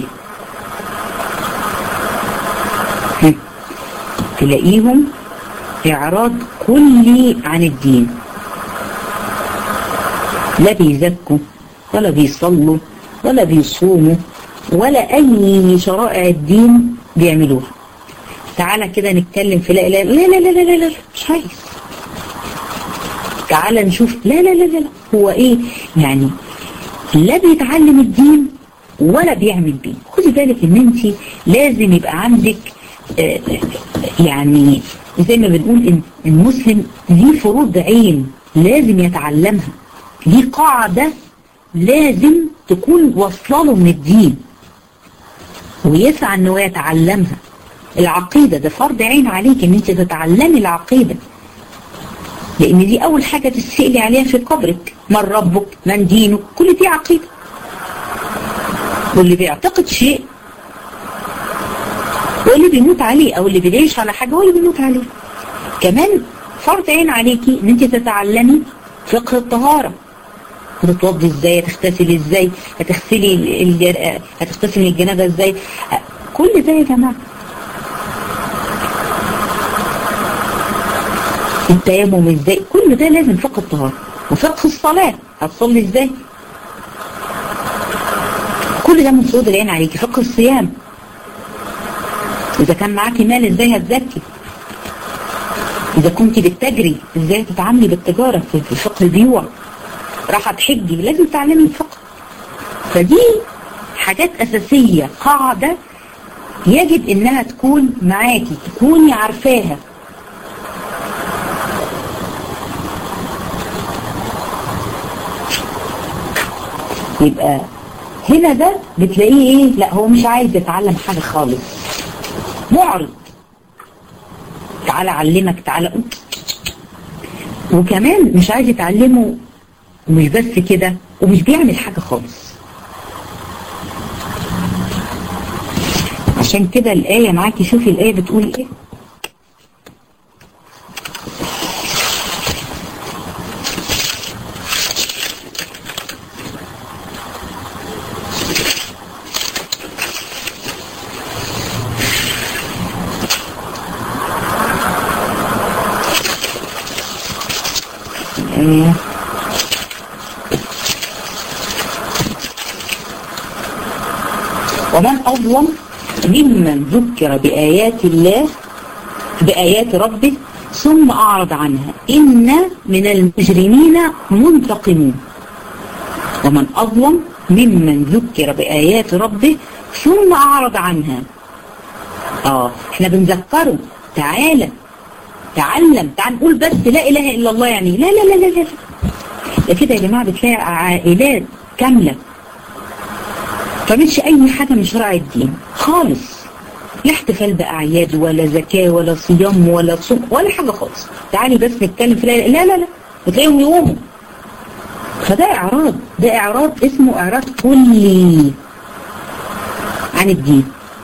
Speaker 1: تلاقيهم إعراض كلي عن الدين لا بيزكوا ولا بيصلوا ولا بيصوموا ولا أي شرائع الدين بيعملوها تعالى كده نتكلم في لا إله لا لا لا لا لا, لا. مش عايز تعالى نشوف لا لا لا لا هو إيه يعني لا بيتعلم الدين ولا بيعمل بيه خدي بالك ان انت لازم يبقى عندك آه يعني زي ما بنقول ان المسلم ليه فروض عين لازم يتعلمها دي قاعدة لازم تكون واصله له من الدين ويسعى انه يتعلمها العقيدة ده فرض عين عليك ان انت تتعلمي العقيدة لان دي اول حاجة تسألي عليها في قبرك من ربك من دينك كل دي عقيدة واللي بيعتقد شيء واللي بيموت عليه او اللي بيعيش على حاجة هو اللي بيموت عليه كمان فرض عين عليكي ان انت تتعلمي فقه الطهارة هتتوضي ازاي هتغتسلي ازاي هتغسلي الجر... هتغتسلي الجنابه ازاي كل ده يا جماعه التيمم ازاي كل ده لازم فقه الطهاره وفقه الصلاه هتصلي ازاي كل ده من فروض العين عليكي فقه الصيام اذا كان معاكي مال ازاي هتزكي اذا كنت بتجري ازاي تتعاملي بالتجاره في فقه البيوع راح تحجي لازم تعلمي الفقه فدي حاجات أساسية قاعدة يجب إنها تكون معاكي تكوني عارفاها يبقى هنا ده بتلاقيه ايه لا هو مش عايز يتعلم حاجة خالص معرض تعالى اعلمك تعالى وكمان مش عايز يتعلمه ومش بس كده ومش بيعمل حاجة خالص عشان كده الآية معاكي شوفي الآية بتقول ايه آه ومن أظلم ممن ذكر بآيات الله بآيات ربه ثم أعرض عنها إن من المجرمين منتقمون ومن أظلم ممن ذكر بآيات ربه ثم أعرض عنها آه احنا بنذكره تعالى تعلم تعال نقول بس لا إله إلا الله يعني لا لا لا لا لا ده كده يا جماعة بتلاقي عائلات كاملة تعملش أي حاجة من شرع الدين خالص لا احتفال بأعياد ولا زكاة ولا صيام ولا صوم ولا حاجة خالص تعالي بس نتكلم في لا لا لا وتلاقيهم يقوموا فده إعراض ده إعراض اسمه إعراض كلي عن الدين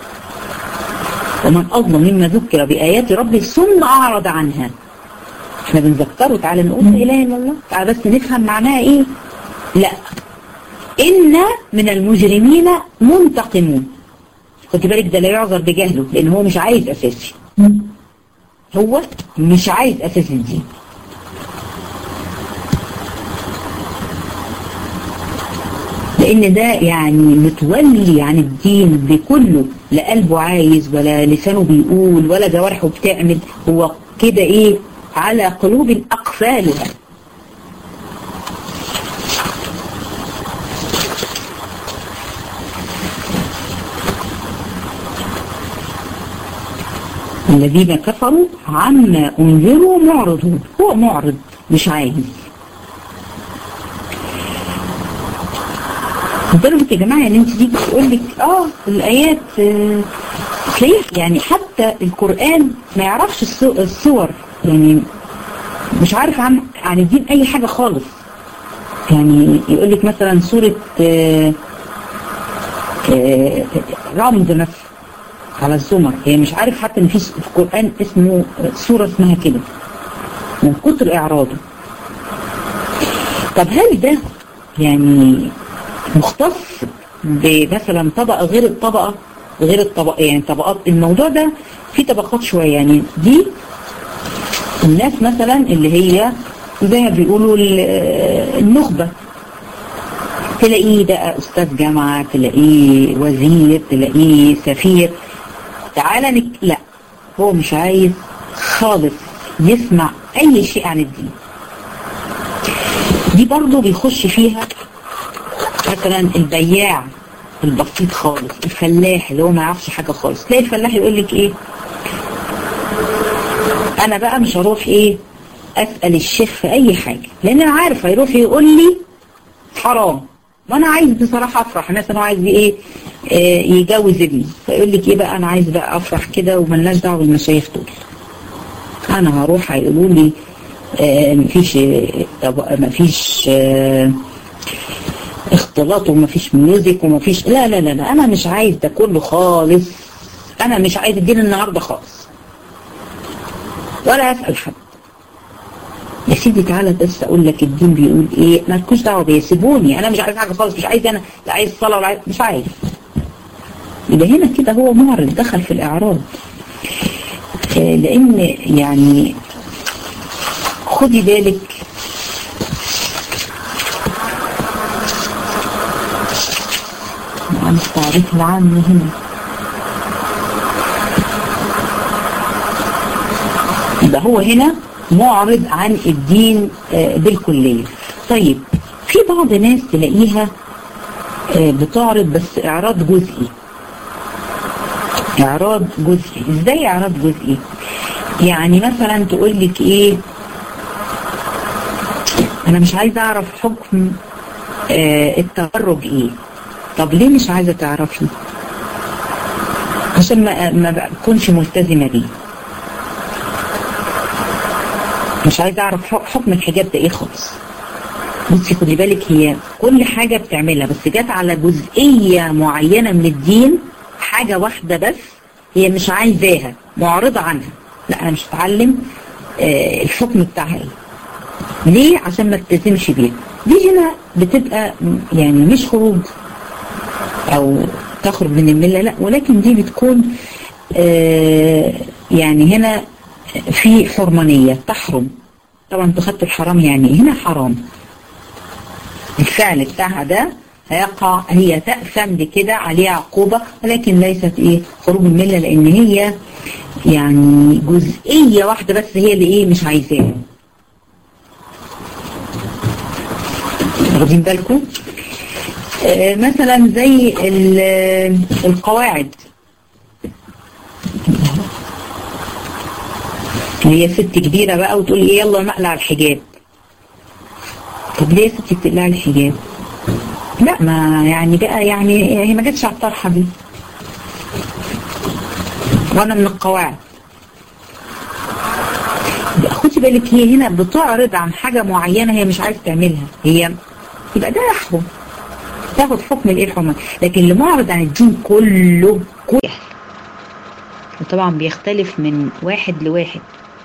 Speaker 1: ومن أظلم مما ذكر بآيات ربه ثم أعرض عنها احنا بنذكره تعالى نقول لا إله إلا الله تعالى بس نفهم معناها إيه لا إن من المجرمين منتقمون خد بالك ده لا يعذر بجهله لأن هو مش عايز أساسي هو مش عايز أساس الدين لأن ده يعني متولي عن الدين بكله لا قلبه عايز ولا لسانه بيقول ولا جوارحه بتعمل هو كده إيه على قلوب أقفالها الذين كفروا عما أنذروا معرضون هو معرض مش عايز لدرجة يا جماعة ان انت تيجي تقول لك اه الايات آه تلاقيه يعني حتى القرآن ما يعرفش الصور يعني مش عارف عن عن الدين اي حاجة خالص يعني يقول لك مثلا سورة آه آه رمز مثلا على الزمر هي مش عارف حتى ان في في القرآن اسمه سورة اسمها كده من كتر اعراضه طب هل ده يعني مختص بمثلا طبقة غير الطبقة غير الطبقة يعني طبقات الموضوع ده فيه طبقات شوية يعني دي الناس مثلا اللي هي زي ما بيقولوا النخبة تلاقيه ده أستاذ جامعة تلاقيه وزير تلاقيه سفير تعالى نك... لا هو مش عايز خالص يسمع أي شيء عن الدين دي برضه بيخش فيها مثلا البياع البسيط خالص الفلاح اللي هو ما يعرفش حاجة خالص تلاقي الفلاح يقول لك ايه انا بقى مش هروح ايه اسأل الشيخ في اي حاجة لان انا عارف هيروح يقول لي حرام وانا عايز بصراحة افرح مثلا هو عايز ايه آه يجوز ابني فيقول لك ايه بقى انا عايز بقى افرح كده وملناش دعوه بالمشايخ دول انا هروح هيقولوا لي آه مفيش طب مفيش آه اختلاط ومفيش ميوزك ومفيش لا لا لا لا انا مش عايز ده كله خالص انا مش عايز الدين النهارده خالص ولا اسال حد يا سيدي تعالى بس اقول لك الدين بيقول ايه ما تكونش دعوه بيا سيبوني انا مش عايز حاجه خالص مش عايز انا لا عايز صلاه ولا عايز مش عايز يبقى هنا كده هو معرض دخل في الاعراض آه لان يعني خدي بالك عن التعريف العام هنا يبقى هو هنا معرض عن الدين بالكلية طيب في بعض ناس تلاقيها بتعرض بس اعراض جزئي اعراض جزئي ازاي اعراض جزئي يعني مثلا تقول لك ايه انا مش عايزه اعرف حكم اه التبرج ايه طب ليه مش عايزه تعرفي عشان ما ما بكونش ملتزمه بيه مش عايزه اعرف حكم الحجاب ده ايه خالص بصي خدي بالك هي كل حاجه بتعملها بس جت على جزئيه معينه من الدين حاجه واحده بس هي مش عايزاها معرضه عنها لا انا مش هتعلم آه الحكم بتاعها ايه ليه عشان ما التزمش بيها دي هنا بتبقى يعني مش خروج او تخرج من المله لا ولكن دي بتكون آه يعني هنا في حرمانيه تحرم طبعا انتوا خدتوا الحرام يعني هنا حرام الفعل بتاعها ده هيقع هي تأثم بكده عليها عقوبة ولكن ليست ايه خروج من الملة لان هي يعني جزئية واحدة بس هي اللي ايه مش عايزاها واخدين بالكم آه مثلا زي القواعد هي ست كبيرة بقى وتقول ايه يلا نقلع الحجاب طب ليه يا ستي بتقلعي الحجاب لا ما يعني بقى يعني هي ما جاتش على الطرحه دي وانا من القواعد خدي بالك هي هنا بتعرض عن حاجه معينه هي مش عايزه تعملها هي يبقى ده يحرم تاخد حكم الايه الحرمه لكن اللي معرض عن الدين كله كله وطبعا بيختلف من واحد لواحد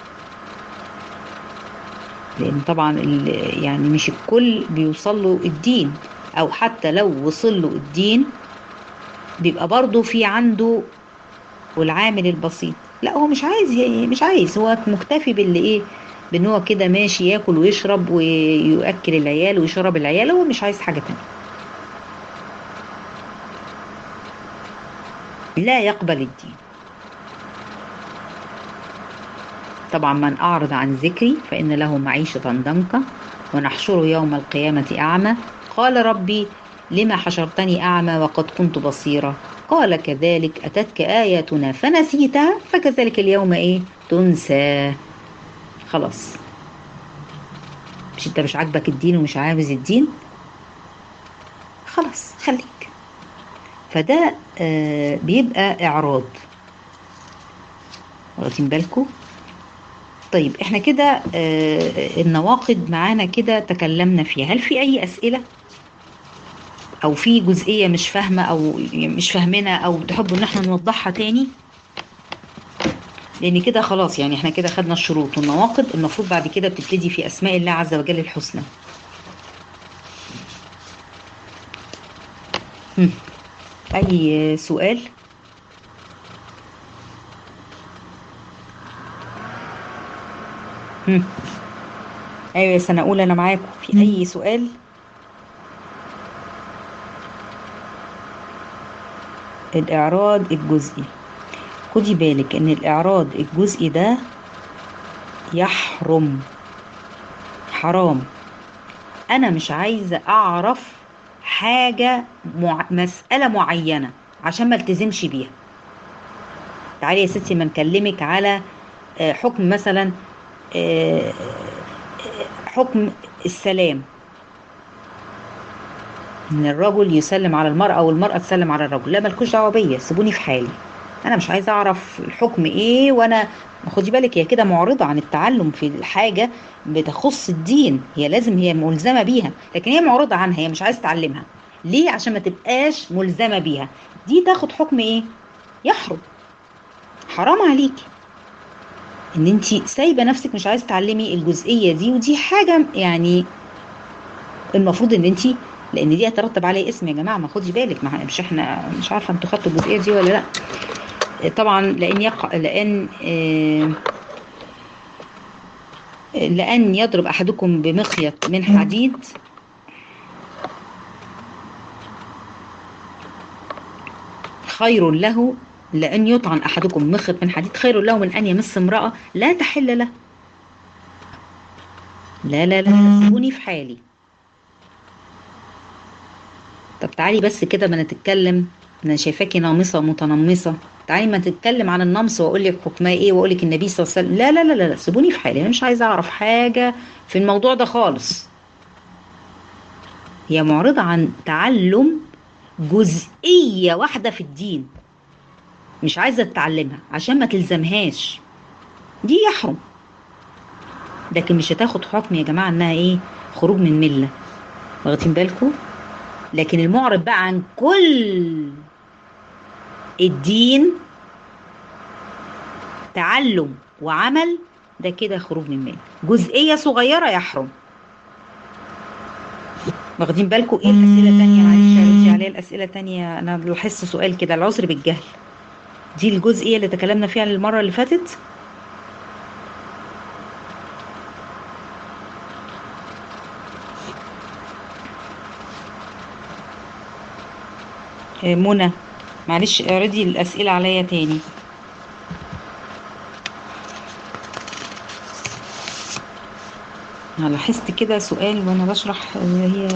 Speaker 1: لان طبعا يعني مش الكل بيوصل له الدين او حتى لو وصل له الدين بيبقى برضه في عنده والعامل البسيط لا هو مش عايز مش عايز هو مكتفي باللي ايه بان هو كده ماشي ياكل ويشرب ويؤكل العيال ويشرب العيال هو مش عايز حاجه تانية لا يقبل الدين طبعا من أعرض عن ذكري فإن له معيشة ضنكا ونحشره يوم القيامة أعمى قال ربي لما حشرتني أعمى وقد كنت بصيرا قال كذلك أتتك آياتنا فنسيتها فكذلك اليوم إيه تنسى خلاص مش انت مش عاجبك الدين ومش عاوز الدين خلاص خليك فده آه بيبقى إعراض واخدين بالكم طيب احنا كده آه النواقد معانا كده تكلمنا فيها هل في اي اسئله او في جزئيه مش فاهمه او مش فاهمينها او تحبوا ان احنا نوضحها تاني لان كده خلاص يعني احنا كده خدنا الشروط والنواقد المفروض بعد كده بتبتدي في اسماء الله عز وجل الحسنى هم. اي سؤال هم. ايوه يا سنه اولى انا معاكم في اي سؤال الاعراض الجزئي خدي بالك ان الاعراض الجزئي ده يحرم حرام انا مش عايزه اعرف حاجه مع... مساله معينه عشان ما التزمش بيها تعالي يا ستي ما نكلمك على حكم مثلا حكم السلام ان الرجل يسلم على المرأة والمرأة تسلم على الرجل لا مالكوش دعوة بيا سيبوني في حالي انا مش عايزة اعرف الحكم ايه وانا خدي بالك هي كده معرضة عن التعلم في الحاجة بتخص الدين هي لازم هي ملزمة بيها لكن هي معرضة عنها هي مش عايزة تعلمها ليه عشان ما تبقاش ملزمة بيها دي تاخد حكم ايه يحرم حرام عليكي ان انت سايبه نفسك مش عايزه تعلمي الجزئيه دي ودي حاجه يعني المفروض ان انت لان دي هترتب عليه اسم يا جماعه ما خدي بالك ما مش احنا مش عارفه انتوا خدتوا الجزئيه دي ولا لا طبعا لان يقع لان آه لان يضرب احدكم بمخيط من حديد خير له لأن يطعن أحدكم مخط من حديد خير له من أن يمس امرأة لا تحل له لا لا لا سيبوني في حالي طب تعالي بس كده ما نتكلم انا شايفاكي نامصه متنمصه تعالي ما تتكلم عن النمص واقول لك حكمها ايه واقول لك النبي صلى الله عليه وسلم لا لا لا لا سيبوني في حالي انا مش عايزه اعرف حاجه في الموضوع ده خالص هي معرضه عن تعلم جزئيه واحده في الدين مش عايزه تتعلمها عشان ما تلزمهاش دي يحرم لكن مش هتاخد حكم يا جماعه انها ايه خروج من مله واخدين بالكم لكن المعرض بقى عن كل الدين تعلم وعمل ده كده خروج من مله جزئيه صغيره يحرم واخدين بالكم ايه الاسئله تانية معلش ردي عليا الاسئله تانية انا لاحظت سؤال كده العذر بالجهل دي الجزئيه اللي تكلمنا فيها المره اللي فاتت
Speaker 2: آه، منى معلش اعرضي الاسئله عليا تاني انا لاحظت كده سؤال وانا بشرح آه، هي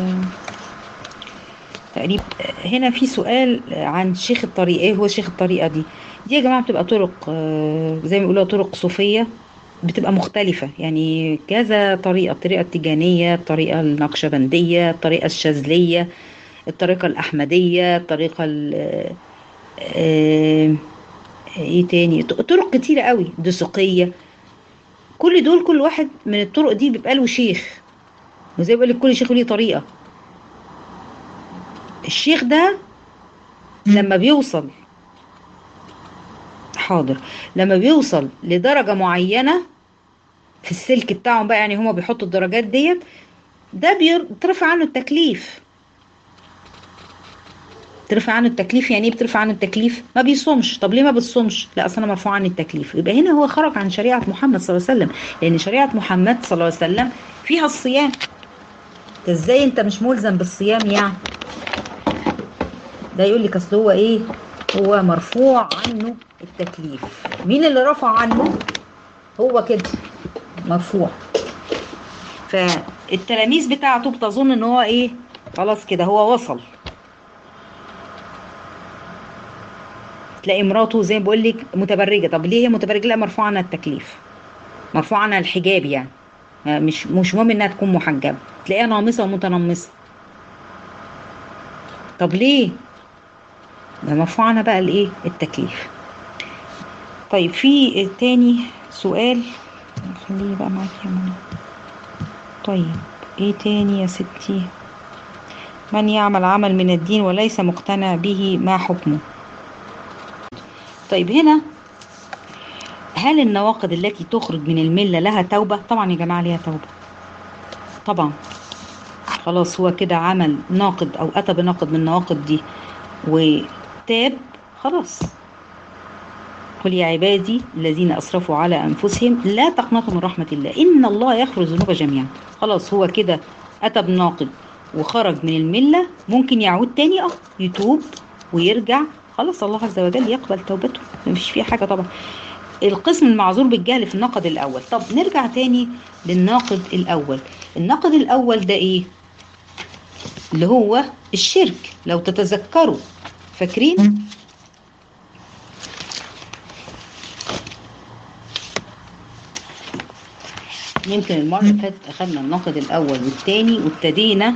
Speaker 2: تقريبا هنا في سؤال عن شيخ الطريق ايه هو شيخ الطريقه دي دي يا جماعه بتبقى طرق آه، زي ما بيقولوا طرق صوفيه بتبقى مختلفة يعني كذا طريقة الطريقة التيجانية الطريقة النقشبندية الطريقة الشاذلية الطريقة الأحمدية الطريقة ال آه، ايه تاني طرق كتيرة قوي دسوقية كل دول كل واحد من الطرق دي بيبقى له شيخ وزي بقول لك كل شيخ ليه طريقة الشيخ ده لما بيوصل حاضر لما بيوصل لدرجة معينة في السلك بتاعهم بقى يعني هما بيحطوا الدرجات ديت ده بيترفع عنه التكليف ترفع عنه التكليف يعني ايه بترفع عنه التكليف ما بيصومش طب ليه ما بتصومش لا اصل انا مرفوع عني التكليف يبقى هنا هو خرج عن شريعه محمد صلى الله عليه وسلم لان شريعه محمد صلى الله عليه وسلم فيها الصيام ده ازاي انت مش ملزم بالصيام يعني ده يقول لك اصل هو ايه هو مرفوع عنه التكليف مين اللي رفع عنه هو كده مرفوع فالتلاميذ بتاعته بتظن ان هو ايه خلاص كده هو وصل تلاقي مراته زي ما بقول لك متبرجه طب ليه هي متبرجه لا مرفوع عنها التكليف مرفوع عنها الحجاب يعني مش مش مهم انها تكون محجبه تلاقيها نامصه ومتنمصه طب ليه ده مرفوع عنها بقى الايه التكليف طيب في تاني سؤال خليه بقى معاكي يا منى طيب ايه تاني يا ستي من يعمل عمل من الدين وليس مقتنع به ما حكمه طيب هنا هل النواقض التي تخرج من الملة لها توبة؟ طبعا يا جماعة ليها توبة طبعا خلاص هو كده عمل ناقض أو أتى بناقض من النواقض دي وتاب خلاص قل يا عبادي الذين أسرفوا على أنفسهم لا تقنطوا من رحمة الله إن الله يغفر الذنوب جميعا خلاص هو كده أتى بناقض وخرج من الملة ممكن يعود تاني اه يتوب ويرجع خلاص الله عز وجل يقبل توبته مفيش فيها حاجة طبعا القسم المعذور بالجهل في الناقض الأول طب نرجع تاني للناقض الأول الناقض الأول ده إيه اللي هو الشرك لو تتذكروا فاكرين يمكن المرة اللي فاتت أخدنا الناقض الأول والتاني وابتدينا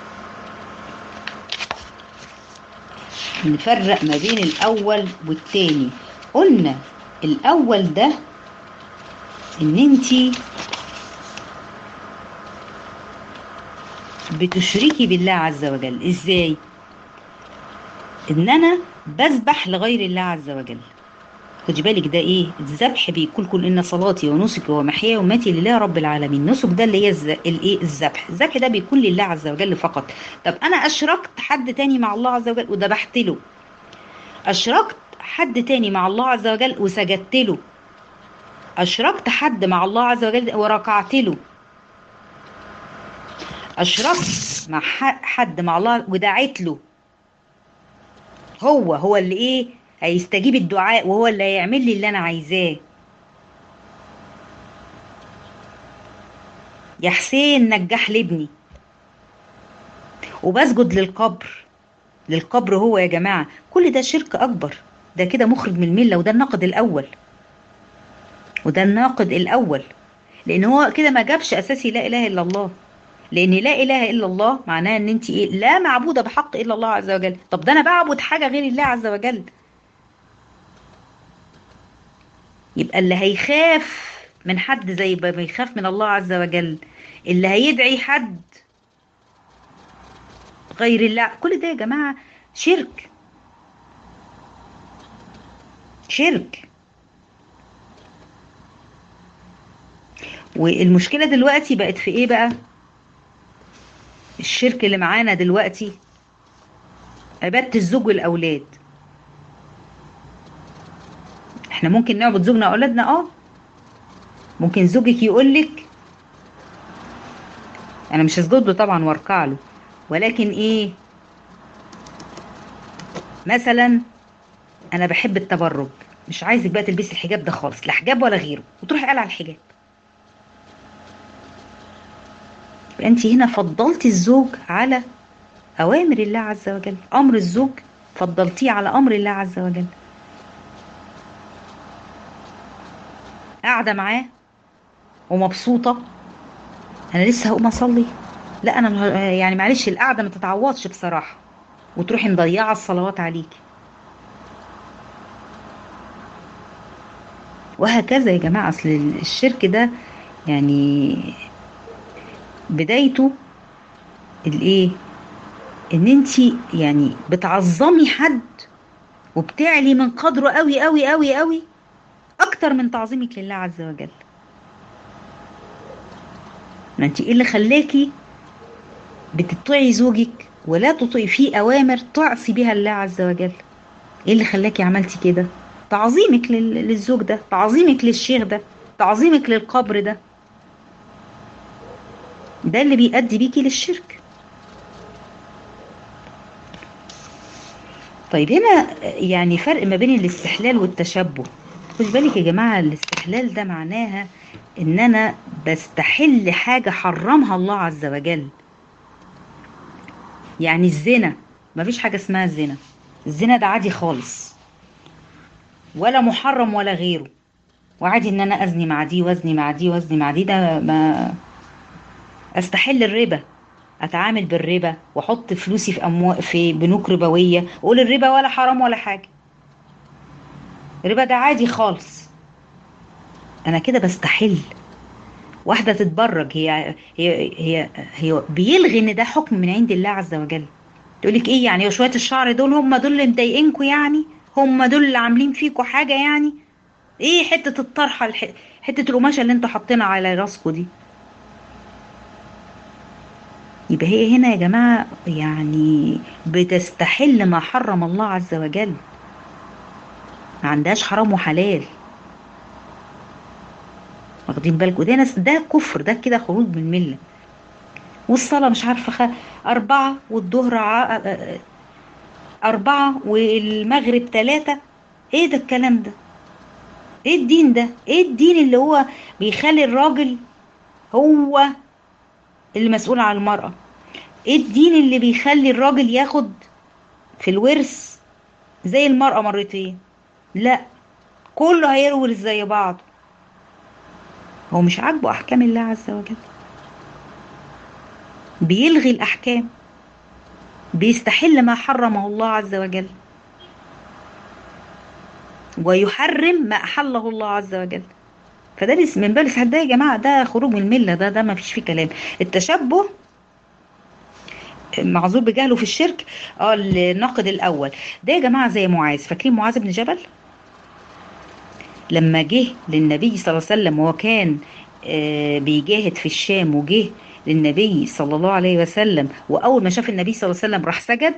Speaker 2: نفرق ما بين الأول والتاني قلنا الأول ده إن أنتي بتشركي بالله عز وجل إزاي؟ إن أنا بذبح لغير الله عز وجل خدي بالك ده ايه الذبح بيقول كل ان صلاتي ونسكي ومحياي وماتي لله رب العالمين نسك ده اللي هي الز... الايه الذبح الذبح ده بيكون لله عز وجل فقط طب انا اشركت حد تاني مع الله عز وجل وذبحت له اشركت حد تاني مع الله عز وجل وسجدت له اشركت حد مع الله عز وجل وركعت له اشركت مع حد مع الله ودعيت له هو هو اللي ايه هيستجيب الدعاء وهو اللي هيعمل لي اللي انا عايزاه يا حسين نجح لابني وبسجد للقبر للقبر هو يا جماعة كل ده شرك أكبر ده كده مخرج من الملة وده الناقد الأول وده الناقد الأول لأن هو كده ما جابش أساسي لا إله إلا الله لأن لا إله إلا الله معناه إن أنت إيه لا معبودة بحق إلا الله عز وجل طب ده أنا بعبد حاجة غير الله عز وجل يبقى اللي هيخاف من حد زي ما بيخاف من الله عز وجل اللي هيدعي حد غير الله كل ده يا جماعة شرك شرك والمشكلة دلوقتي بقت في ايه بقى الشرك اللي معانا دلوقتي عبادة الزوج والأولاد احنا ممكن نعبد زوجنا واولادنا اه ممكن زوجك يقولك انا مش هسجد له طبعا واركع له ولكن ايه مثلا انا بحب التبرج مش عايزك بقى تلبسي الحجاب ده خالص لا حجاب ولا غيره وتروحي قال على الحجاب انت هنا فضلتي الزوج على اوامر الله عز وجل امر الزوج فضلتيه على امر الله عز وجل قاعده معاه ومبسوطه انا لسه هقوم اصلي لا انا يعني معلش القعده ما تتعوضش بصراحه وتروحي مضيعه الصلوات عليكي وهكذا يا جماعه اصل الشرك ده يعني بدايته الايه ان انت يعني بتعظمي حد وبتعلي من قدره قوي قوي قوي قوي اكتر من تعظيمك لله عز وجل ما انت ايه اللي خلاكي بتطيعي زوجك ولا تطيعي فيه اوامر تعصي بها الله عز وجل ايه اللي خلاكي عملتي كده تعظيمك للزوج ده تعظيمك للشيخ ده تعظيمك للقبر ده ده اللي بيؤدي بيكي للشرك طيب هنا يعني فرق ما بين الاستحلال والتشبه خد بالك يا جماعة الاستحلال ده معناها ان انا بستحل حاجة حرمها الله عز وجل يعني الزنا مفيش حاجة اسمها الزنا الزنا ده عادي خالص ولا محرم ولا غيره وعادي ان انا ازني مع دي وازني مع دي وازني مع دي ده ما استحل الربا اتعامل بالربا واحط فلوسي في أمو... في بنوك ربويه اقول الربا ولا حرام ولا حاجه الربا ده عادي خالص انا كده بستحل واحده تتبرج هي هي هي هي بيلغي ان ده حكم من عند الله عز وجل تقول لك ايه يعني شويه الشعر دول هم دول اللي مضايقينكم يعني هم دول اللي عاملين فيكم حاجه يعني ايه حته الطرحه الح... حته القماشه اللي انتوا حاطينها على راسكم دي يبقى هي هنا يا جماعة يعني بتستحل ما حرم الله عز وجل ما عندهاش حرام وحلال واخدين بالكم ده ناس ده كفر ده كده خروج من المله والصلاه مش عارفه خ... اربعه والظهر ع... اربعه والمغرب ثلاثه ايه ده الكلام ده ايه الدين ده ايه الدين اللي هو بيخلي الراجل هو اللي مسؤول عن المرأة ايه الدين اللي بيخلي الراجل ياخد في الورث زي المرأة مرتين لا كله هيورث زي بعض هو مش عاجبه احكام الله عز وجل بيلغي الاحكام بيستحل ما حرمه الله عز وجل ويحرم ما احله الله عز وجل فده من باب الاسحاق ده يا جماعه ده خروج من المله ده ده ما فيش فيه كلام التشبه معذور بجهله في الشرك اه الناقد الاول ده يا جماعه زي معاذ فاكرين معاذ بن جبل لما جه للنبي صلى الله عليه وسلم وهو كان آه بيجاهد في الشام وجه للنبي صلى الله عليه وسلم واول ما شاف النبي صلى الله عليه وسلم راح سجد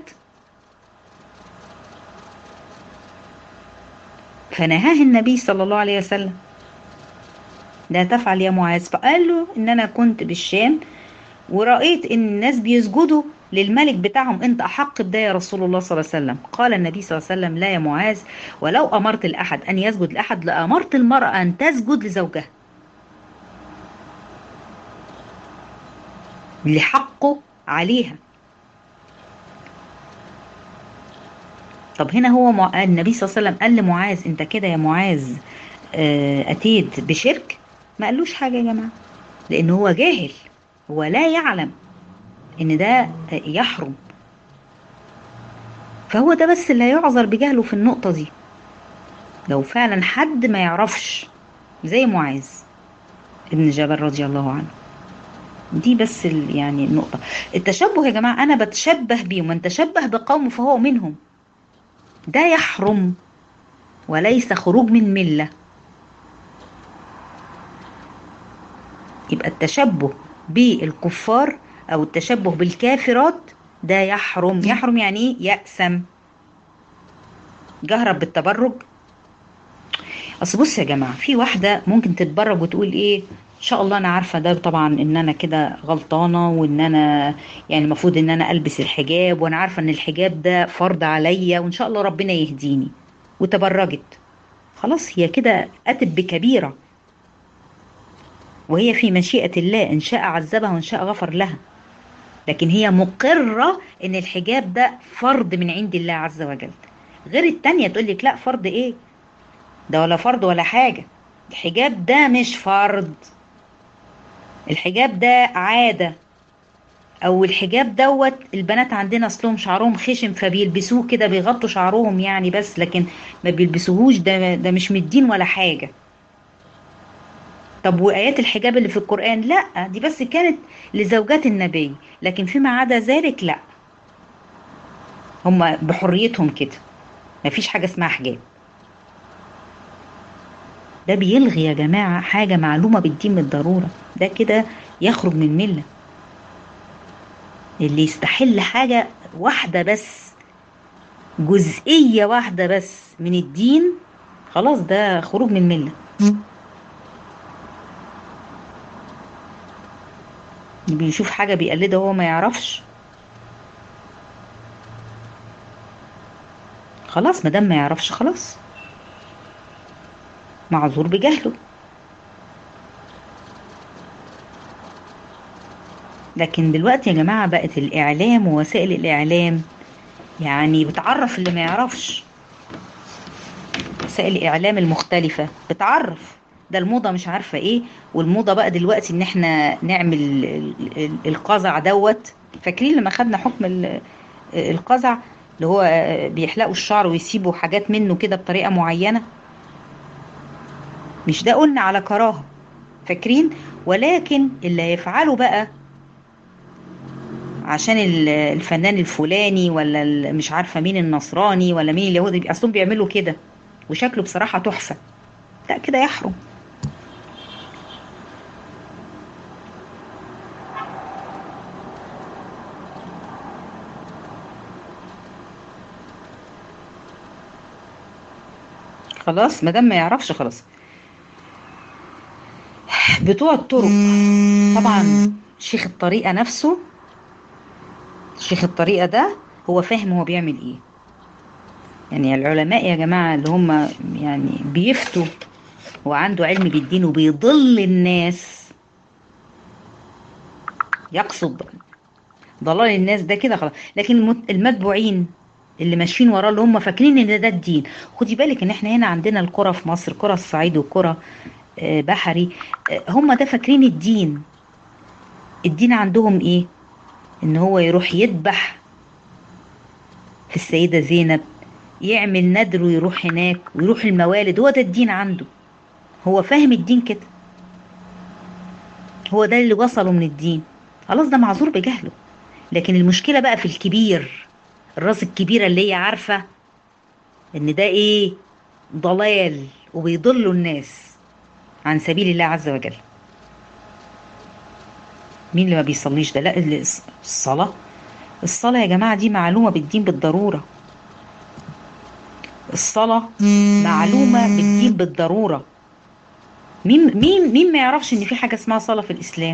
Speaker 2: فنهاه النبي صلى الله عليه وسلم لا تفعل يا معاذ فقال له ان انا كنت بالشام ورأيت ان الناس بيسجدوا للملك بتاعهم انت احق بده يا رسول الله صلى الله عليه وسلم قال النبي صلى الله عليه وسلم لا يا معاذ ولو امرت الاحد ان يسجد لاحد لامرت المرأة ان تسجد لزوجها لحقه عليها طب هنا هو مع... النبي صلى الله عليه وسلم قال لمعاذ انت كده يا معاذ اه اتيت بشرك ما قالوش حاجه يا جماعه لان هو جاهل هو لا يعلم ان ده يحرم فهو ده بس اللي هيعذر بجهله في النقطه دي لو فعلا حد ما يعرفش زي معاذ ابن جبل رضي الله عنه دي بس يعني النقطه التشبه يا جماعه انا بتشبه بيهم من تشبه بقوم فهو منهم ده يحرم وليس خروج من مله يبقى التشبه بالكفار او التشبه بالكافرات ده يحرم يحرم يعني ايه يأسم جهرب بالتبرج اصل بص يا جماعه في واحده ممكن تتبرج وتقول ايه ان شاء الله انا عارفه ده طبعا ان انا كده غلطانه وان انا يعني المفروض ان انا البس الحجاب وانا عارفه ان الحجاب ده فرض عليا وان شاء الله ربنا يهديني وتبرجت خلاص هي كده اتت بكبيره وهي في مشيئه الله ان شاء عذبها وان شاء غفر لها لكن هي مقره ان الحجاب ده فرض من عند الله عز وجل غير التانية تقول لك لا فرض ايه ده ولا فرض ولا حاجه الحجاب ده مش فرض الحجاب ده عادة او الحجاب دوت البنات عندنا اصلهم شعرهم خشن فبيلبسوه كده بيغطوا شعرهم يعني بس لكن ما بيلبسوهوش ده ده مش من الدين ولا حاجة طب وايات الحجاب اللي في القرآن لا دي بس كانت لزوجات النبي لكن فيما عدا ذلك لا هم بحريتهم كده مفيش حاجة اسمها حجاب ده بيلغي يا جماعة حاجة معلومة بالدين بالضرورة ده كده يخرج من ملة اللي يستحل حاجة واحدة بس جزئية واحدة بس من الدين خلاص ده خروج من ملة بيشوف حاجة بيقلدها وهو ما يعرفش خلاص مادام ما يعرفش خلاص معذور بجهله لكن دلوقتي يا جماعة بقت الإعلام ووسائل الإعلام يعني بتعرف اللي ما يعرفش وسائل الإعلام المختلفة بتعرف ده الموضة مش عارفة ايه والموضة بقى دلوقتي ان احنا نعمل القزع دوت فاكرين لما خدنا حكم القزع اللي هو بيحلقوا الشعر ويسيبوا حاجات منه كده بطريقة معينة مش ده قلنا على كراهة فاكرين ولكن اللي هيفعله بقى عشان الفنان الفلاني ولا مش عارفه مين النصراني ولا مين اليهودي اصلهم بيعملوا كده وشكله بصراحه تحفه لا كده يحرم خلاص ما دام ما يعرفش خلاص بتوع الطرق طبعا شيخ الطريقه نفسه شيخ الطريقة ده هو فاهم هو بيعمل ايه يعني العلماء يا جماعة اللي هم يعني بيفتوا وعنده علم بالدين وبيضل الناس يقصد ضلال الناس ده كده خلاص لكن المتبوعين اللي ماشيين وراه اللي هم فاكرين ان ده الدين خدي بالك ان احنا هنا عندنا القرى في مصر قرى الصعيد وقرى بحري هم ده فاكرين الدين الدين عندهم ايه ان هو يروح يذبح في السيدة زينب يعمل ندر ويروح هناك ويروح الموالد هو ده الدين عنده هو فاهم الدين كده هو ده اللي وصله من الدين خلاص ده معذور بجهله لكن المشكلة بقى في الكبير الراس الكبيرة اللي هي عارفة ان ده ايه ضلال وبيضلوا الناس عن سبيل الله عز وجل مين اللي ما بيصليش ده لا الصلاة الصلاة يا جماعة دي معلومة بالدين بالضرورة الصلاة معلومة بالدين بالضرورة مين مين مين ما يعرفش ان في حاجة اسمها صلاة في الإسلام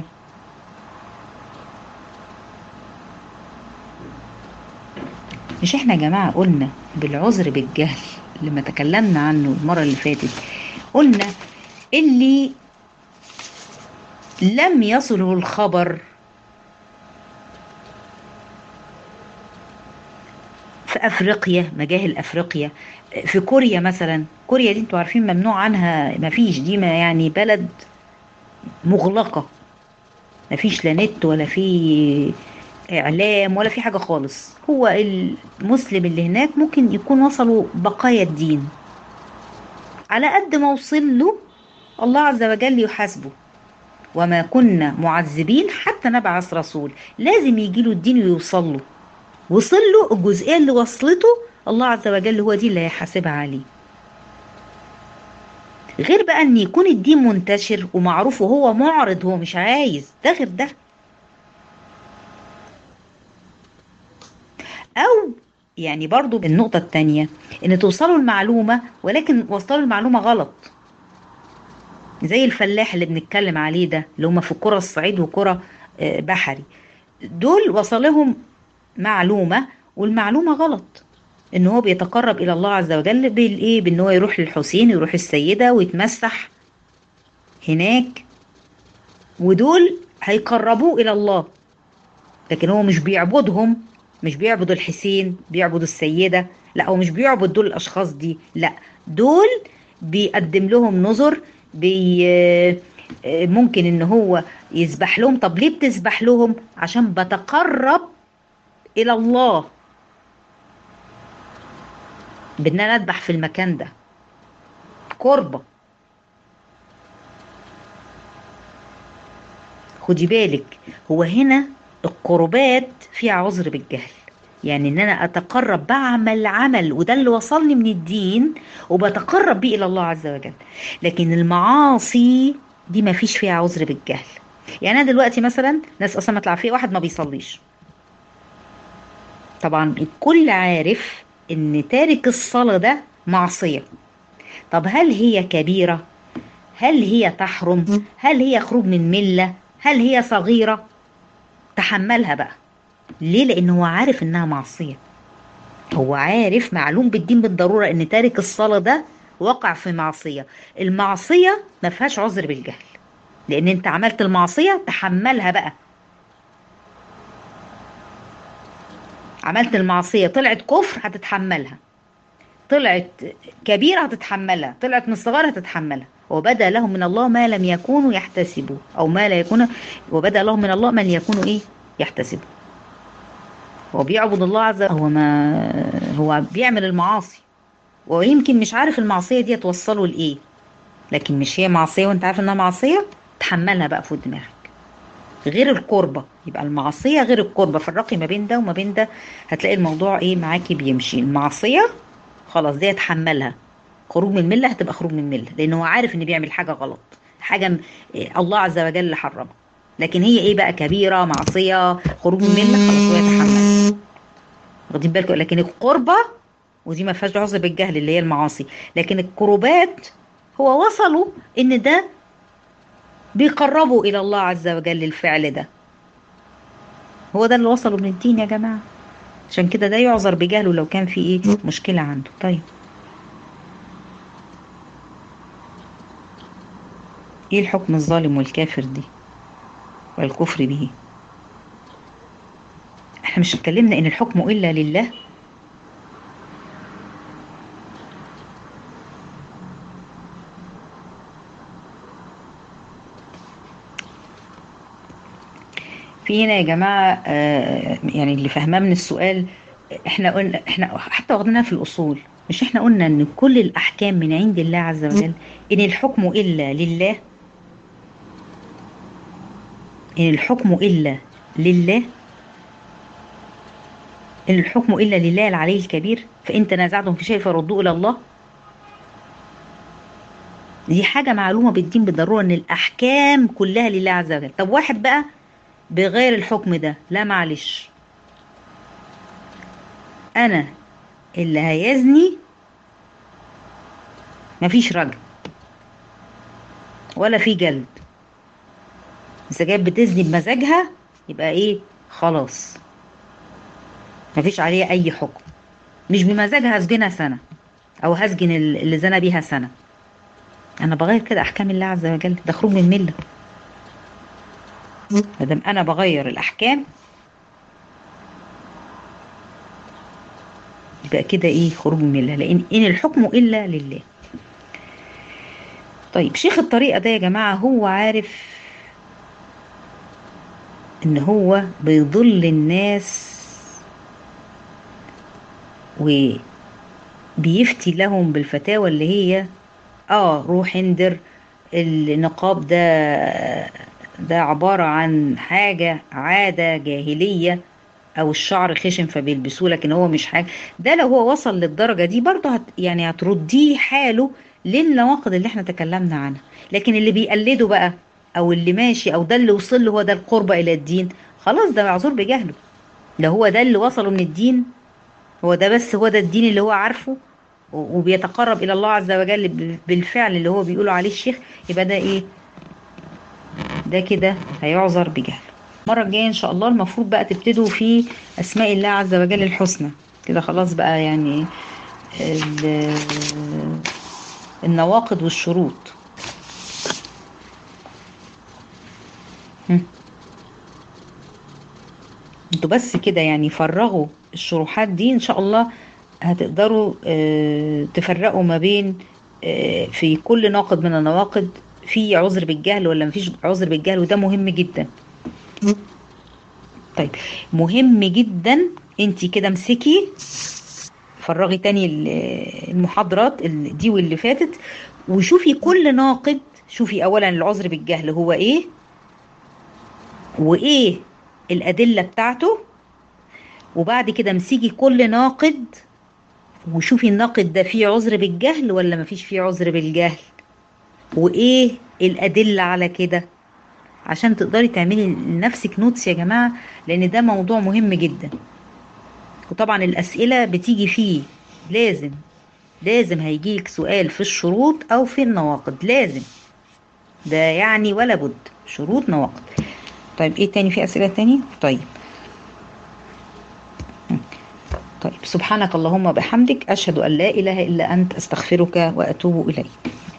Speaker 2: مش احنا يا جماعة قلنا بالعذر بالجهل لما تكلمنا عنه المرة اللي فاتت قلنا اللي لم يصله الخبر في افريقيا مجاهل افريقيا في كوريا مثلا كوريا دي انتوا عارفين ممنوع عنها ما فيش دي ما يعني بلد مغلقة ما فيش لا نت ولا في اعلام ولا في حاجة خالص هو المسلم اللي هناك ممكن يكون وصلوا بقايا الدين على قد ما وصل له الله عز وجل يحاسبه وما كنا معذبين حتى نبعث رسول لازم يجي له الدين ويوصل له وصل له الجزئيه اللي وصلته الله عز وجل هو دي اللي هيحاسبها عليه غير بقى ان يكون الدين منتشر ومعروف وهو معرض هو مش عايز ده غير ده او يعني برضو النقطة التانية ان توصلوا المعلومة ولكن وصلوا المعلومة غلط زي الفلاح اللي بنتكلم عليه ده اللي هم في قرى الصعيد وقرى آه، بحري دول وصلهم معلومة والمعلومة غلط ان هو بيتقرب الى الله عز وجل بالايه بان هو يروح للحسين يروح السيدة ويتمسح هناك ودول هيقربوه الى الله لكن هو مش بيعبدهم مش بيعبد الحسين بيعبد السيدة لا هو مش بيعبد دول الاشخاص دي لا دول بيقدم لهم نذر بي ممكن ان هو يسبح لهم طب ليه بتسبح لهم عشان بتقرب الى الله بان انا اذبح في المكان ده قربة خدي بالك هو هنا القربات فيها عذر بالجهل يعني ان انا اتقرب بعمل عمل وده اللي وصلني من الدين وبتقرب بيه الى الله عز وجل لكن المعاصي دي ما فيش فيها عذر بالجهل يعني انا دلوقتي مثلا ناس اصلا العافيه واحد ما بيصليش طبعا الكل عارف ان تارك الصلاه ده معصيه طب هل هي كبيره هل هي تحرم هل هي خروج من مله هل هي صغيره تحملها بقى ليه لان هو عارف انها معصيه هو عارف معلوم بالدين بالضروره ان تارك الصلاه ده وقع في معصيه المعصيه ما فيهاش عذر بالجهل لان انت عملت المعصيه تحملها بقى عملت المعصيه طلعت كفر هتتحملها طلعت كبيره هتتحملها طلعت من الصغار هتتحملها وبدا لهم من الله ما لم يكونوا يحتسبوا او ما لا يكون وبدا لهم من الله من يكونوا ايه يحتسبوا هو بيعبد الله عز وجل هو ما هو بيعمل المعاصي ويمكن مش عارف المعصيه دي توصله لايه لكن مش هي معصيه وانت عارف انها معصيه تحملها بقى فوق دماغك غير القربة يبقى المعصية غير القربة فرقي ما بين ده وما بين ده هتلاقي الموضوع ايه معاكي بيمشي المعصية خلاص دي هتحملها خروج من الملة هتبقى خروج من الملة لأن هو عارف إن بيعمل حاجة غلط حاجة م- إيه الله عز وجل اللي حرمها لكن هي ايه بقى كبيرة معصية خروج من الملة خلاص هو يتحمل واخدين بالكم لكن القربة ودي ما فيهاش عذر بالجهل اللي هي المعاصي لكن القربات هو وصلوا ان ده بيقربوا الى الله عز وجل الفعل ده هو ده اللي وصلوا من الدين يا جماعة عشان كده ده يعذر بجهله لو كان في ايه مشكلة عنده طيب ايه الحكم الظالم والكافر دي والكفر به احنا مش اتكلمنا ان الحكم الا لله في هنا يا جماعة آه، يعني اللي فاهماه من السؤال احنا قلنا احنا حتى واخدينها في الأصول مش احنا قلنا ان كل الأحكام من عند الله عز وجل ان الحكم إلا لله إن الحكم إلا لله إن الحكم إلا لله العلي الكبير فإن تنازعتم في شيء فردوه إلى الله دي حاجة معلومة بالدين بالضرورة إن الأحكام كلها لله عز وجل طب واحد بقى بغير الحكم ده لا معلش أنا اللي هيزني مفيش رجل ولا في جلد إذا كانت بتزني بمزاجها يبقى إيه خلاص مفيش عليها أي حكم مش بمزاجها هسجنها سنة أو هسجن اللي زنى بيها سنة أنا بغير كده أحكام الله عز وجل ده خروج من الملة مادام أنا بغير الأحكام يبقى كده إيه خروج من الملة لأن إن الحكم إلا لله طيب شيخ الطريقة ده يا جماعة هو عارف ان هو بيضل الناس وبيفتي لهم بالفتاوى اللي هي اه روح اندر النقاب ده ده عبارة عن حاجة عادة جاهلية او الشعر خشن فبيلبسوه لكن هو مش حاجة ده لو هو وصل للدرجة دي برضه هت يعني هترديه حاله للنواقض اللي احنا تكلمنا عنها لكن اللي بيقلده بقى او اللي ماشي او ده اللي وصل له هو ده القربة الى الدين خلاص ده معذور بجهله ده هو ده اللي وصله من الدين هو ده بس هو ده الدين اللي هو عارفه وبيتقرب الى الله عز وجل بالفعل اللي هو بيقوله عليه الشيخ يبقى ده ايه ده كده هيعذر بجهل المره الجايه ان شاء الله المفروض بقى تبتدوا في اسماء الله عز وجل الحسنى كده خلاص بقى يعني النواقض والشروط انتوا بس كده يعني فرغوا الشروحات دي ان شاء الله هتقدروا اه تفرقوا ما بين اه في كل ناقض من النواقض في عذر بالجهل ولا مفيش عذر بالجهل وده مهم جدا طيب مهم جدا انت كده امسكي فرغي تاني المحاضرات دي واللي فاتت وشوفي كل ناقد شوفي اولا العذر بالجهل هو ايه وايه الادله بتاعته وبعد كده امسكي كل ناقد وشوفي الناقد ده فيه عذر بالجهل ولا مفيش فيه عذر بالجهل وايه الادله على كده عشان تقدري تعملي لنفسك نوتس يا جماعه لان ده موضوع مهم جدا وطبعا الاسئله بتيجي فيه لازم لازم هيجيلك سؤال في الشروط او في النواقض لازم ده يعني ولا بد شروط نواقض طيب ايه تاني في اسئله تاني طيب طيب سبحانك اللهم وبحمدك اشهد ان لا اله الا انت استغفرك واتوب اليك